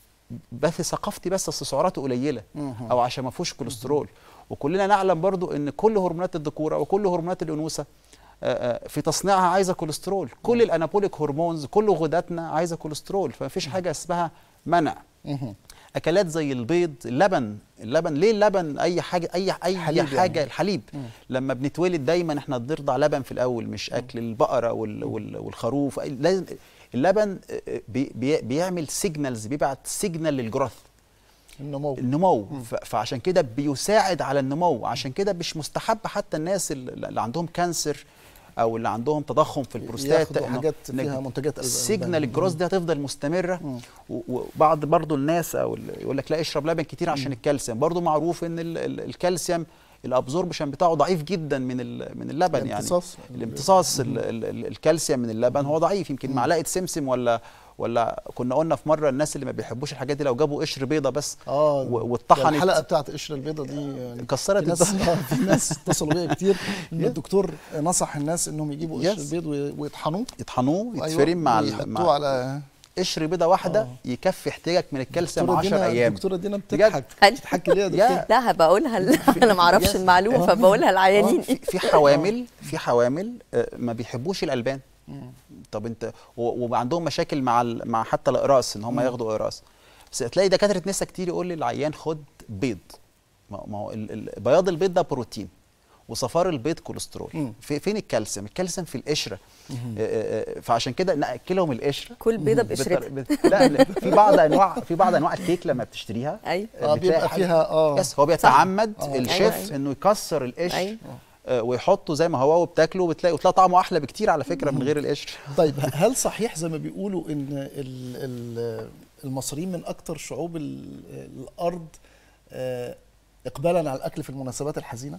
بس ثقافتي بس اصل سعراته قليله
مهم.
او عشان ما فيهوش كوليسترول وكلنا نعلم برضو ان كل هرمونات الذكوره وكل هرمونات الانوثه آه، آه، في تصنيعها عايزه كوليسترول كل الانابوليك هرمونز كل غداتنا عايزه كوليسترول فما فيش حاجه اسمها منع
مهم.
اكلات زي البيض اللبن اللبن ليه اللبن اي حاجه اي اي
حليب
حاجه
يعني.
الحليب
مم.
لما بنتولد دايما احنا بنرضع لبن في الاول مش اكل البقره وال وال والخروف أي- لازم اللبن آه، بي بي بيعمل سيجنالز بيبعت سيجنال للجروث
النمو
النمو ف- فعشان كده بيساعد على النمو عشان كده مش مستحب حتى الناس اللي اللي عندهم كانسر او اللي عندهم تضخم في البروستاتا
ياخدوا
إنه-
حاجات
إنك
فيها منتجات ألبان.
سيجنال الجروث دي هتفضل مستمره
مم.
و- وبعض برضو الناس او اللي يقول لك لا اشرب لبن كتير عشان الكالسيوم برضو معروف ان ال- ال- الكالسيوم الابزوربشن بتاعه ضعيف جدا من ال- من اللبن يعني
الامتصاص.
الامتصاص ال- ال- ال- الكالسيوم من اللبن هو ضعيف يمكن معلقه سمسم ولا ولا كنا قلنا في مره الناس اللي ما بيحبوش الحاجات دي لو جابوا قشر بيضه بس
اه
و-
ده
واتطحنت
الحلقه بتاعت قشر البيضه دي يعني
كسرت
في ناس
الدنيا.
آه، في ناس اتصلوا بيا كتير ان
Yeah.
الدكتور نصح الناس انهم يجيبوا قشر
Yes.
البيض وي- ويطحنوه
يطحنوه
أيوة،
يتفرم مع ال-
ويحطوه
مع
على
قشر بيضه واحده يكفي احتياجك من الكالسيوم
دكتورة
10
دينا-
ايام
دكتوره دينا
بجد.
بتضحك بتضحكي ليه يا دكتور
يا
لا بقولها انا ما اعرفش
يس.
المعلومه
آه.
فبقولها
آه،
للعيانين
في في حوامل في حوامل آه، ما بيحبوش الالبان طب انت و- وعندهم مشاكل مع ال- مع حتى الاقراص ان هم
مم.
ياخدوا اقراص بس تلاقي دكاتره نسا كتير يقول للعيان خد بيض ما ما هو ال- ال- بياض البيض ده بروتين وصفار البيض كوليسترول
مم.
في فين الكالسيوم الكالسيوم في القشره آه، آه، آه، فعشان كده ناكلهم القشره
كل بيضه
بتر-
بقشرتها
بت- لا لا، في بعض انواع في بعض انواع الكيك لما بتشتريها
ايوه
اه
بتلاقي
بيبقى
حاجة-
فيها اه
يس هو بيتعمد
آه.
الشيف
أيوة، أيوة.
انه يكسر القشر
أيوة.
آه، ويحطه زي ما هو وبتاكله وبتلاقي وتلاقي طعمه احلى بكتير على فكره من غير القشر
طيب هل صحيح زي ما بيقولوا ان ال- ال- المصريين من اكتر شعوب ال- الارض آه، اقبالا على الاكل في المناسبات الحزينه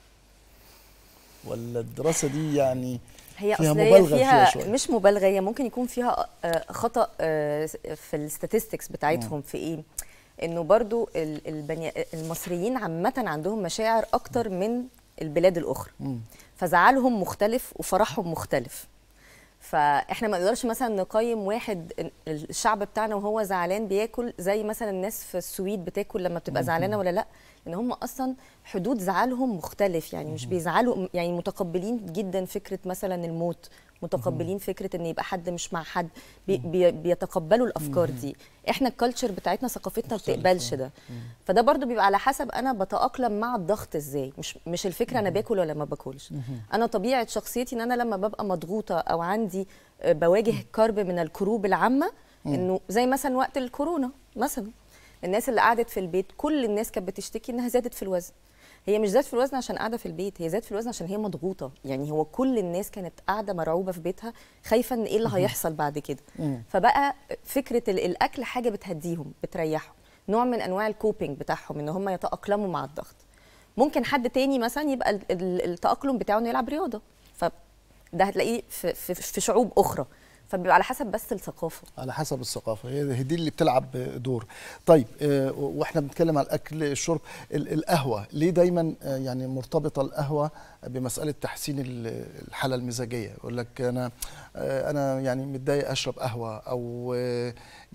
ولا الدراسه دي يعني
هي
فيها
اصل هي
مبالغة
فيها
فيها شوية.
مش مبالغه هي ممكن يكون فيها آه، خطا آه، في الستاتستكس بتاعتهم في ايه انه برضو ال- البني المصريين عامه عندهم مشاعر اكتر من البلاد الاخرى
مم.
فزعلهم مختلف وفرحهم مختلف فاحنا ما نقدرش مثلا نقيم واحد ال- الشعب بتاعنا وهو زعلان بياكل زي مثلا الناس في السويد بتاكل لما بتبقى زعلانه ولا لا ان هم اصلا حدود زعلهم مختلف يعني مش بيزعلوا يعني متقبلين جدا فكره مثلا الموت متقبلين فكره ان يبقى حد مش مع حد بي بي بيتقبلوا الافكار دي احنا الكالتشر بتاعتنا ثقافتنا ما بتقبلش ده فده برضو بيبقى على حسب انا بتاقلم مع الضغط ازاي مش مش الفكره انا باكل ولا ما باكلش انا طبيعه شخصيتي ان انا لما ببقى مضغوطه او عندي آه، بواجه كرب من الكروب العامه انه زي مثلا وقت الكورونا مثلا الناس اللي قعدت في البيت كل الناس كانت بتشتكي انها زادت في الوزن هي مش زادت في الوزن عشان قاعده في البيت هي زادت في الوزن عشان هي مضغوطه يعني هو كل الناس كانت قاعده مرعوبه في بيتها خايفه ان ايه اللي هيحصل بعد كده
مم.
فبقى فكره ال- الاكل حاجه بتهديهم بتريحهم نوع من انواع الكوبينج بتاعهم ان هم يتاقلموا مع الضغط ممكن حد تاني مثلا يبقى ال- ال- التاقلم بتاعه انه يلعب رياضه ف ده هتلاقيه في, في, في شعوب اخرى فبيبقى على حسب بس الثقافه
على حسب الثقافه هي هي دي اللي بتلعب دور طيب آه، واحنا بنتكلم على الاكل الشرب ال- القهوه ليه دايما آه، يعني مرتبطه القهوه بمساله تحسين ال- الحاله المزاجيه يقول لك انا آه، انا يعني متضايق اشرب قهوه او آه،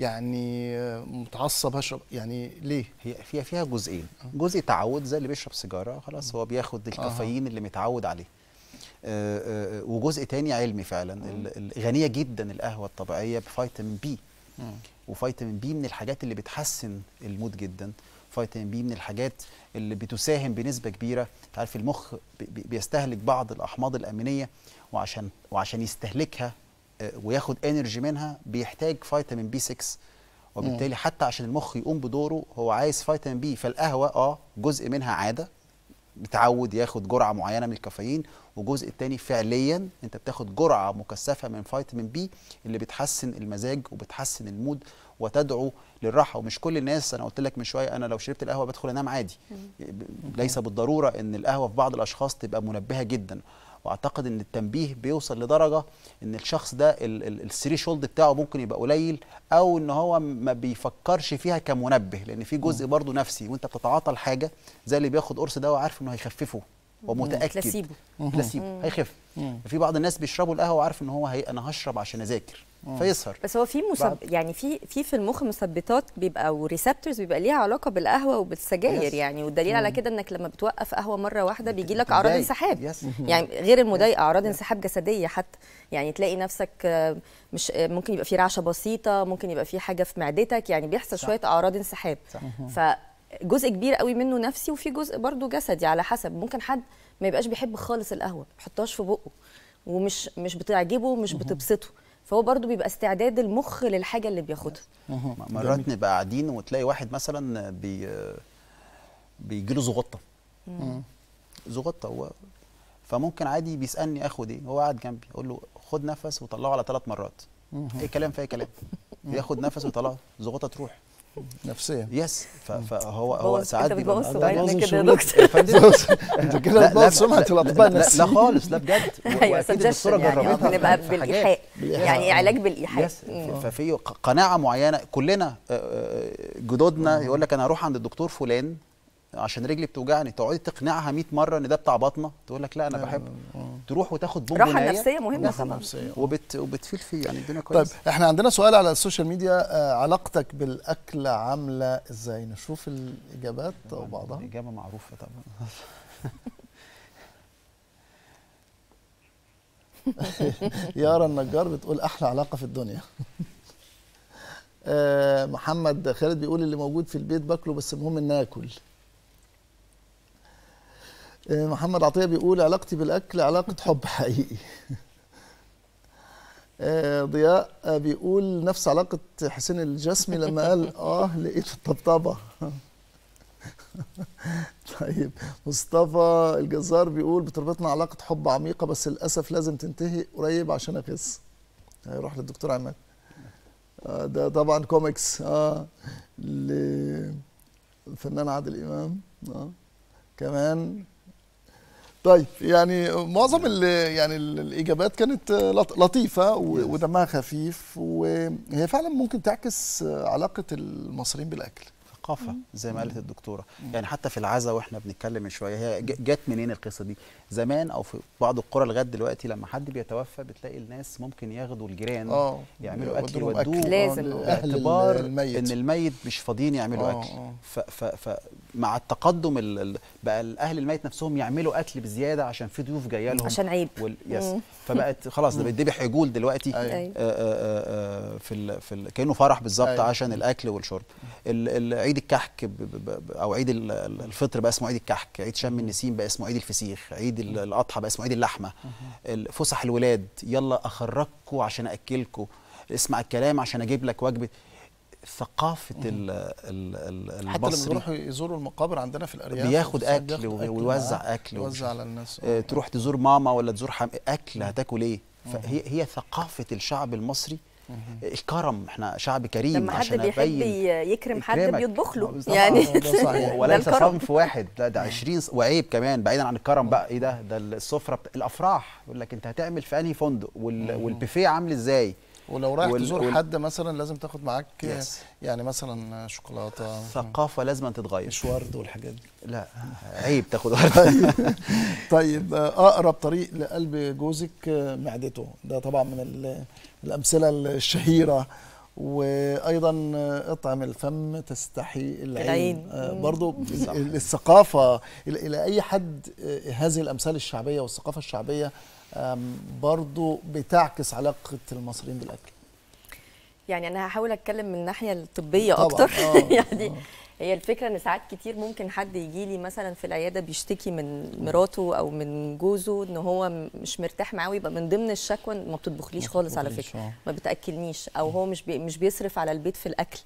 يعني آه، متعصب هشرب يعني ليه
هي فيها فيها جزئين جزء تعود زي اللي بيشرب سيجاره خلاص هو بياخد الكافيين اللي متعود عليه آه، آه، آه، وجزء تاني علمي فعلا ال- ال- غنيه جدا القهوه الطبيعيه بفيتامين بي وفيتامين بي من الحاجات اللي بتحسن المود جدا فيتامين بي من الحاجات اللي بتساهم بنسبه كبيره انت عارف المخ بي- بي- بيستهلك بعض الاحماض الامينيه وعشان وعشان يستهلكها آه، وياخد انرجي منها بيحتاج فيتامين بي 6 وبالتالي حتى عشان المخ يقوم بدوره هو عايز فيتامين بي فالقهوه اه جزء منها عاده بتعود ياخد جرعه معينه من الكافيين وجزء التاني فعليا انت بتاخد جرعه مكثفه من فيتامين بي اللي بتحسن المزاج وبتحسن المود وتدعو للراحه ومش كل الناس انا قلت لك من شويه انا لو شربت القهوه بدخل انام عادي ليس بالضروره ان القهوه في بعض الاشخاص تبقى منبهه جدا واعتقد ان التنبيه بيوصل لدرجه ان الشخص ده الثري شولد بتاعه ممكن يبقى قليل او ان هو ما بيفكرش فيها كمنبه لان في جزء برضه نفسي وانت بتتعاطى الحاجه زي اللي بياخد قرص دواء عارف انه هيخففه ومتاكد
بلاسيبو.
بلاسيبو هيخف في بعض الناس بيشربوا القهوه وعارف ان هو هي انا هشرب عشان اذاكر فيسهر
بس هو في مسب... يعني في في في المخ مثبتات بيبقى وريسبتورز بيبقى ليها علاقه بالقهوه وبالسجاير
Yes.
يعني والدليل على
مم.
كده انك لما بتوقف قهوه مره واحده بيجي لك اعراض
بتتضايق.
انسحاب
Yes.
يعني غير المضايقه اعراض انسحاب جسديه حتى يعني تلاقي نفسك آه، مش آه، ممكن يبقى في رعشه بسيطه ممكن يبقى في حاجه في معدتك يعني بيحصل
صح.
شويه اعراض انسحاب
صح.
فجزء كبير قوي منه نفسي وفي جزء برضه جسدي على حسب ممكن حد ما يبقاش بيحب خالص القهوه ما يحطهاش في بقه ومش مش بتعجبه مش بتبسطه فهو برضه بيبقى استعداد المخ للحاجه اللي بياخدها
مرات نبقى قاعدين وتلاقي واحد مثلا بي بيجي له زغطه زغطه هو فممكن عادي بيسالني اخد ايه هو قاعد جنبي اقول له خد نفس وطلعه على ثلاث مرات اي كلام في اي كلام بياخد نفس ويطلعه زغطه تروح
نفسيا
يس ف- فهو هو
بوظ-
ساعات
انت
بيبقى
بتبوظ
لا،
سمعتنا
بوظ
كده يا
الشغل.
دكتور.
يا فندم.
انت كده
لا،
بتبوظ
لا،
سمعه
لا،
الاطباء
لا، لا
النفسيين
خالص لا بجد
ايوه
وأكيد الدكتورة
suggestion يعني
جربتها
بنبقى
في- في حاجات.
بالايحاء
بالإيحاء.
يعني علاج بالايحاء
يس
مم.
ف- ففي ق- قناعه معينه كلنا آه، آه، جدودنا يقول لك انا هروح عند الدكتور فلان عشان رجلي بتوجعني تقعدي تقنعها 100 مره ان ده بتاع بطنه تقول لك لا انا بحب تروح وتاخد
الراحة
بونبونايه
النفسية مهمة
بس.
طبعاً.
نفسية.
وبت وبتفيل فيه يعني الدنيا
طيب
كويسه
احنا عندنا سؤال على السوشيال ميديا آه، علاقتك بالاكل عامله ازاي نشوف الاجابات او بعضها
الاجابه معروفه طبعا
يارا النجار بتقول احلى علاقه في الدنيا آه، محمد خالد بيقول اللي موجود في البيت باكله بس المهم ان اكل آه، محمد عطيه بيقول علاقتي بالاكل علاقه حب حقيقي آه، ضياء آه، بيقول نفس علاقه حسين الجسمي لما قال اه لقيت الطبطبه طيب مصطفى الجزار بيقول بتربطنا علاقة حب عميقة بس للأسف لازم تنتهي قريب عشان أخس هيروح للدكتور عماد آه ده طبعا كوميكس اه للفنان عادل إمام اه كمان طيب يعني معظم ال يعني ال- الإجابات كانت آه، لط- لطيفة و- ودمها خفيف وهي فعلا ممكن تعكس آه، علاقة المصريين بالأكل
ثقافه زي ما قالت الدكتوره يعني حتى في العزاء واحنا بنتكلم من شويه هي ج- جت منين القصه دي زمان او في بعض القرى لغايه دلوقتي لما حد بيتوفى بتلاقي الناس ممكن ياخدوا الجيران
آه،
يعملوا اكل
يودوا لهم أكل.
يودوه
لازم.
آه،
أهل
باعتبار
الميت.
ان الميت مش فاضيين يعملوا
آه،
اكل
آه.
ف ف ف مع التقدم ال- ال- بقى الاهل الميت نفسهم يعملوا اكل بزياده عشان في ضيوف جايه لهم
عشان عيب
وال... يس
مم.
فبقت خلاص ده بيتذبح عجول دلوقتي
أيوة.
أيوة.
آه، آه، آه، في ال... في ال... كانه فرح بالظبط
أيوة.
عشان الاكل والشرب ال... ال... عيد الكحك ب... ب... ب... او عيد ال- ال- الفطر بقى اسمه عيد الكحك عيد شم النسيم بقى اسمه عيد الفسيخ عيد ال- الاضحى بقى اسمه عيد اللحمه ال- فسح الولاد يلا اخرجكم عشان اكلكم اسمع الكلام عشان اجيب لك وجبه ثقافه ال... ال... ال...
حتى لما
المصري
بيروحوا يزوروا المقابر عندنا في الارياف
بياخد
ساعات
اكل
بياخد
وبي- ويوزع
معاه،
اكل
يوزع على الناس
آه، تروح تزور ماما ولا تزور حم... اكل هتاكل ايه فهي هي ثقافه الشعب المصري الكرم احنا شعب كريم
لما حد
عشان
بيحب
أبين
ي- يكرم حد
يكرمك.
بيطبخ له
طبعاً،
يعني
ده صحيح
ده
وليس
الكرم.
صنف واحد لا ده 20 ص- وعيب كمان بعيدا عن الكرم بقى ايه ده ده السفره بت... الافراح يقول لك انت هتعمل في انهي فندق وال... والبوفيه عامل ازاي
ولو رايح
وال-
تزور
وال-
حد مثلا لازم تاخد معاك
يس.
يعني مثلا شوكولاته
الثقافه لازم تتغير
مش ورد والحاجات دي
لا عيب تاخد ورد
طيب آه، اقرب طريق لقلب جوزك آه، معدته ده طبعا من ال- الامثله الشهيره وايضا آه، اطعم الفم تستحي العين,
العين.
آه،
مم.
برضو ال- الثقافه الى إلى اي حد آه، هذه الامثال الشعبيه والثقافه الشعبيه آم، برضو بتعكس علاقه المصريين بالاكل
يعني انا هحاول اتكلم من الناحيه الطبيه
طبعاً،
اكتر
آه،
يعني هي الفكره ان ساعات كتير ممكن حد يجي لي مثلا في العياده بيشتكي من مراته او من جوزه ان هو م- مش مرتاح معاه ويبقى من ضمن الشكوى إن ما بتطبخليش خالص على
بتطبخليش،
فكره
آه.
ما بتاكلنيش او هو مش بي مش بيصرف على البيت في الاكل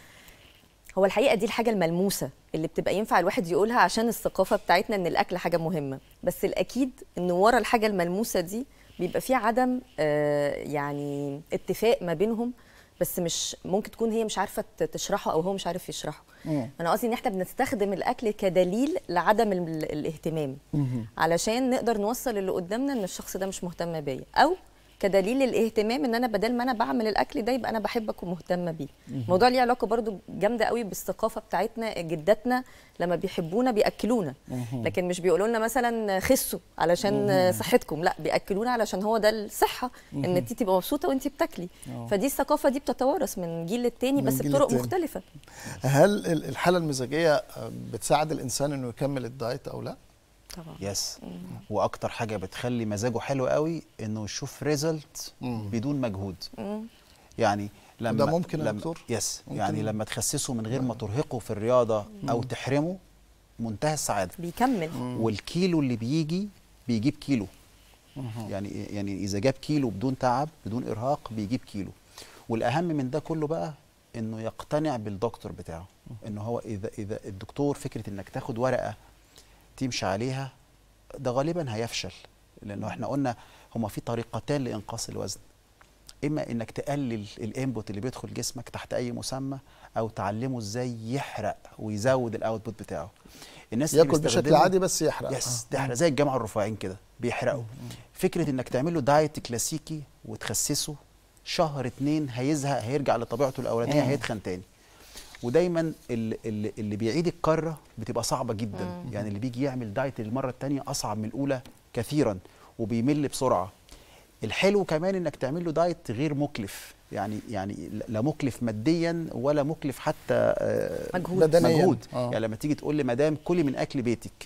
هو الحقيقه دي الحاجه الملموسه اللي بتبقى ينفع الواحد يقولها عشان الثقافه بتاعتنا ان الاكل حاجه مهمه بس الاكيد ان ورا الحاجه الملموسه دي بيبقى في عدم آه، يعني اتفاق ما بينهم بس مش ممكن تكون هي مش عارفه ت- تشرحه او هو مش عارف يشرحه انا قصدي ان احنا بنستخدم الاكل كدليل لعدم ال- الاهتمام علشان نقدر نوصل اللي قدامنا ان الشخص ده مش مهتم بيا او كدليل الاهتمام ان انا بدل ما انا بعمل الاكل ده يبقى انا بحبك ومهتمه بيه
مهم.
الموضوع ليه علاقه برضو جامده قوي بالثقافه بتاعتنا جداتنا لما بيحبونا بياكلونا
مهم.
لكن مش بيقولوا لنا مثلا خسوا علشان
مهم.
صحتكم لا بياكلونا علشان هو ده الصحه
مهم.
ان انت تبقى مبسوطه وانت بتاكلي
آه.
فدي الثقافه دي بتتوارث من جيل للتاني
من
بس
جيل
بطرق
للتاني.
مختلفه
هل ال- الحاله المزاجيه بتساعد الانسان انه يكمل الدايت او لا
طبعا
يس واكتر حاجه بتخلي مزاجه حلو قوي انه يشوف ريزلت بدون مجهود يعني لما
وده ممكن يا
لما
دكتور؟
يس
ممكن.
يعني لما تخسسه من غير ما ترهقه في الرياضه او
مم.
تحرمه منتهى السعاده
بيكمل
والكيلو اللي بيجي بيجيب كيلو يعني يعني اذا جاب كيلو بدون تعب بدون ارهاق بيجيب كيلو والاهم من ده كله بقى انه يقتنع بالدكتور بتاعه ان هو اذا اذا الدكتور فكره انك تاخد ورقه تمشي عليها ده غالبا هيفشل لانه احنا قلنا هما في طريقتان لانقاص الوزن اما انك تقلل الانبوت اللي بيدخل جسمك تحت اي مسمى او تعلمه ازاي يحرق ويزود الاوتبوت بتاعه الناس اللي
ياكل بشكل
بيستخدموا-
عادي بس يحرق
يس
آه.
تحرق زي الجامعه الرفاعين كده بيحرقوا فكره انك تعمل له دايت كلاسيكي وتخسسه شهر اتنين هيزهق هيرجع لطبيعته الاولانيه
مم.
هيتخن تاني ودايما اللي, اللي, اللي بيعيد الكره بتبقى صعبه جدا
مم.
يعني اللي بيجي يعمل دايت المره الثانيه اصعب من الاولى كثيرا وبيمل بسرعه الحلو كمان انك تعمل له دايت غير مكلف يعني يعني لا مكلف ماديا ولا مكلف حتى آه،
مجهود.
بدنياً.
مجهود
آه.
يعني لما تيجي تقول لمدام كلي من اكل بيتك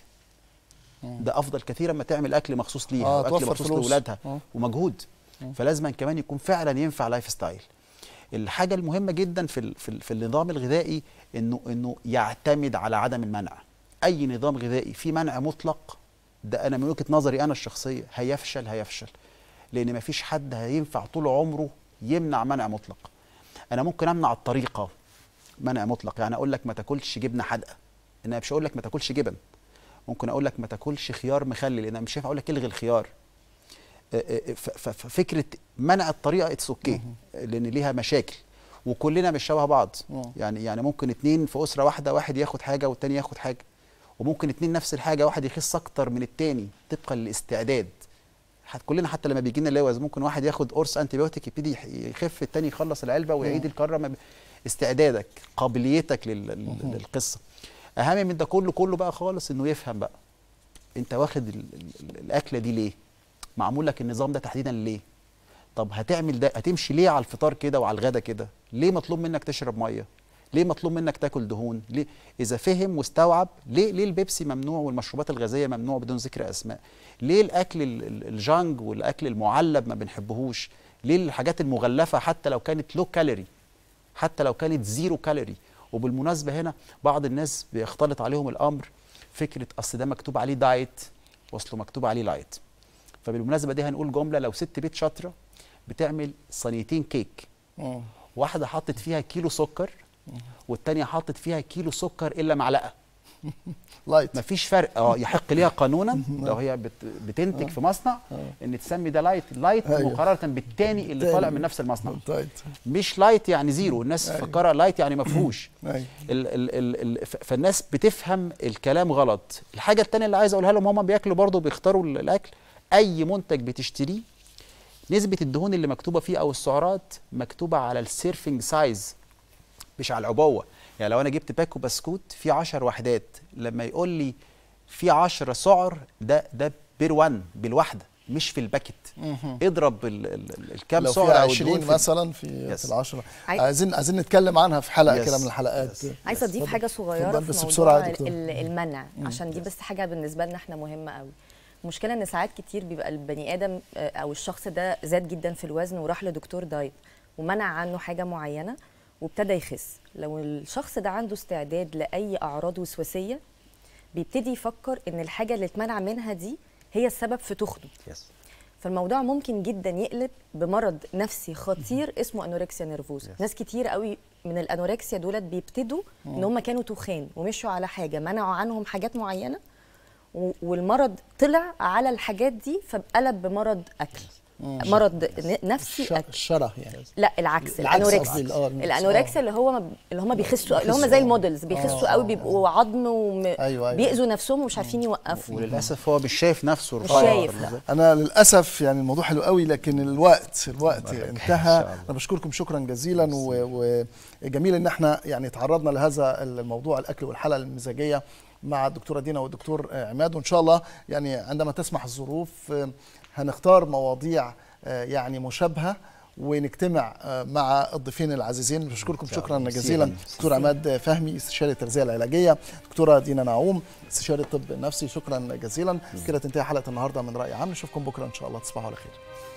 ده افضل كثيرا ما تعمل اكل مخصوص ليها
آه،
واكل
توفر
مخصوص
فلوس.
لاولادها
آه.
ومجهود فلازم كمان يكون فعلا ينفع لايف ستايل الحاجه المهمه جدا في ال- في, ال- في النظام الغذائي انه انه يعتمد على عدم المنع اي نظام غذائي فيه منع مطلق ده انا من وجهه نظري انا الشخصيه هيفشل هيفشل لان مفيش حد هينفع طول عمره يمنع منع مطلق انا ممكن امنع الطريقه منع مطلق يعني اقول لك ما تاكلش جبنه حادقه انا مش هقول لك ما تاكلش جبن ممكن اقول لك ما تاكلش خيار مخلل لان انا مش هينفع اقول لك الغي الخيار آه، آه، ف- ف- ففكره منع الطريقه اتس اوكي لان ليها مشاكل وكلنا مش شبه بعض
مم.
يعني يعني ممكن اتنين في اسره واحده واحد ياخد حاجه والتاني ياخد حاجه وممكن اتنين نفس الحاجه واحد يخس اكتر من التاني طبقا للاستعداد حت كلنا حتى لما بيجي لنا اللوز ممكن واحد ياخد قرص انتي بيوتيك يبتدي يح- يخف التاني يخلص العلبه ويعيد
مم.
الكره ما ب- استعدادك قابليتك لل- لل- للقصه اهم من ده كله كله بقى خالص انه يفهم بقى انت واخد ال- ال- الاكله دي ليه معمول لك النظام ده تحديدا ليه طب هتعمل ده هتمشي ليه على الفطار كده وعلى الغدا كده ليه مطلوب منك تشرب ميه ليه مطلوب منك تاكل دهون ليه اذا فهم واستوعب ليه ليه البيبسي ممنوع والمشروبات الغازيه ممنوع بدون ذكر اسماء ليه الاكل ال- ال- الجانج والاكل المعلب ما بنحبهوش ليه الحاجات المغلفه حتى لو كانت لو كالوري حتى لو كانت زيرو كالوري وبالمناسبه هنا بعض الناس بيختلط عليهم الامر فكره اصل ده مكتوب عليه دايت واصله مكتوب عليه لايت فبالمناسبه دي هنقول جمله لو ست بيت شاطره بتعمل صينيتين كيك
مم.
واحده حطت فيها كيلو سكر والتانيه حطت فيها كيلو سكر الا معلقه
لايت
مفيش فرق اه يحق ليها قانونا لو هي بت بتنتج في مصنع ان تسمي ده لايت لايت
أيوة.
مقارنه بالتاني اللي
تاني.
طالع من نفس المصنع
لايت
مش لايت يعني زيرو الناس
أيوة.
فكرها لايت يعني مفهوش
أيوة.
ال ال ال ال ف- فالناس بتفهم الكلام غلط الحاجه التانية اللي عايز اقولها لهم هم بياكلوا برضه بيختاروا ال- الاكل اي منتج بتشتريه نسبه الدهون اللي مكتوبه فيه او السعرات مكتوبه على السيرفنج سايز مش على العبوه يعني لو انا جبت باكو بسكوت فيه 10 وحدات لما يقول لي في 10 سعر ده ده بير 1 بالوحده مش في الباكت
مهم.
اضرب ال ال الكام
لو
سعر
في
أو
20
الدهون في-
مثلا في
يس.
في العشرة
عاي-
عايزين عايزين نتكلم عنها في حلقه
يس.
كده من الحلقات
عايزه اضيف
اتفضل.
حاجه صغيره
اتفضل
في
بس
موضوع
بسرعه يا
ال-
دكتور
ال- المنع
مم.
عشان دي بس حاجه بالنسبه لنا احنا مهمه قوي المشكله ان ساعات كتير بيبقى البني ادم آه، او الشخص ده زاد جدا في الوزن وراح لدكتور دايت ومنع عنه حاجه معينه وابتدى يخس لو الشخص ده عنده استعداد لاي اعراض وسواسيه بيبتدي يفكر ان الحاجه اللي اتمنع منها دي هي السبب في تخنه
يس.
فالموضوع ممكن جدا يقلب بمرض نفسي خطير اسمه انوركسيا نيرفوزا ناس كتير قوي من الانوركسيا دولت بيبتدوا ان
مم.
هم كانوا تخان ومشوا على حاجه منعوا عنهم حاجات معينه و- والمرض طلع على الحاجات دي فقلب بمرض اكل
مم.
مرض ن- نفسي
الش-
اكل
الشره يعني
لا العكس
العكس
الانوركسيا
قصدي، آه، العكس،
الانوركسيا اللي هو ما- اللي هم بيخسوا اللي هم
بيخسوا،
زي
آه.
المودلز بيخسوا
آه،
قوي
آه،
بيبقوا عظم وبيأذوا
أيوة.
نفسهم ومش عارفين يوقفوا
وللاسف هو مش شايف نفسه
مش
رفيع.
شايف، لا.
انا للاسف يعني الموضوع حلو قوي لكن الوقت الوقت انتهى انا بشكركم شكرا جزيلا و- وجميل ان احنا يعني تعرضنا لهذا الموضوع الاكل والحلقه المزاجيه مع الدكتوره دينا والدكتور آه، عماد وان شاء الله يعني عندما تسمح الظروف آه، هنختار مواضيع آه، يعني مشابهه ونجتمع آه، مع الضيفين العزيزين بشكركم شكرا
ميرسي
جزيلا
أوي.
دكتور عماد فهمي استشاري التغذيه العلاجيه دكتوره دينا نعوم استشاري الطب النفسي شكرا جزيلا كده تنتهي حلقه النهارده من راي عام نشوفكم بكره ان شاء الله تصبحوا على خير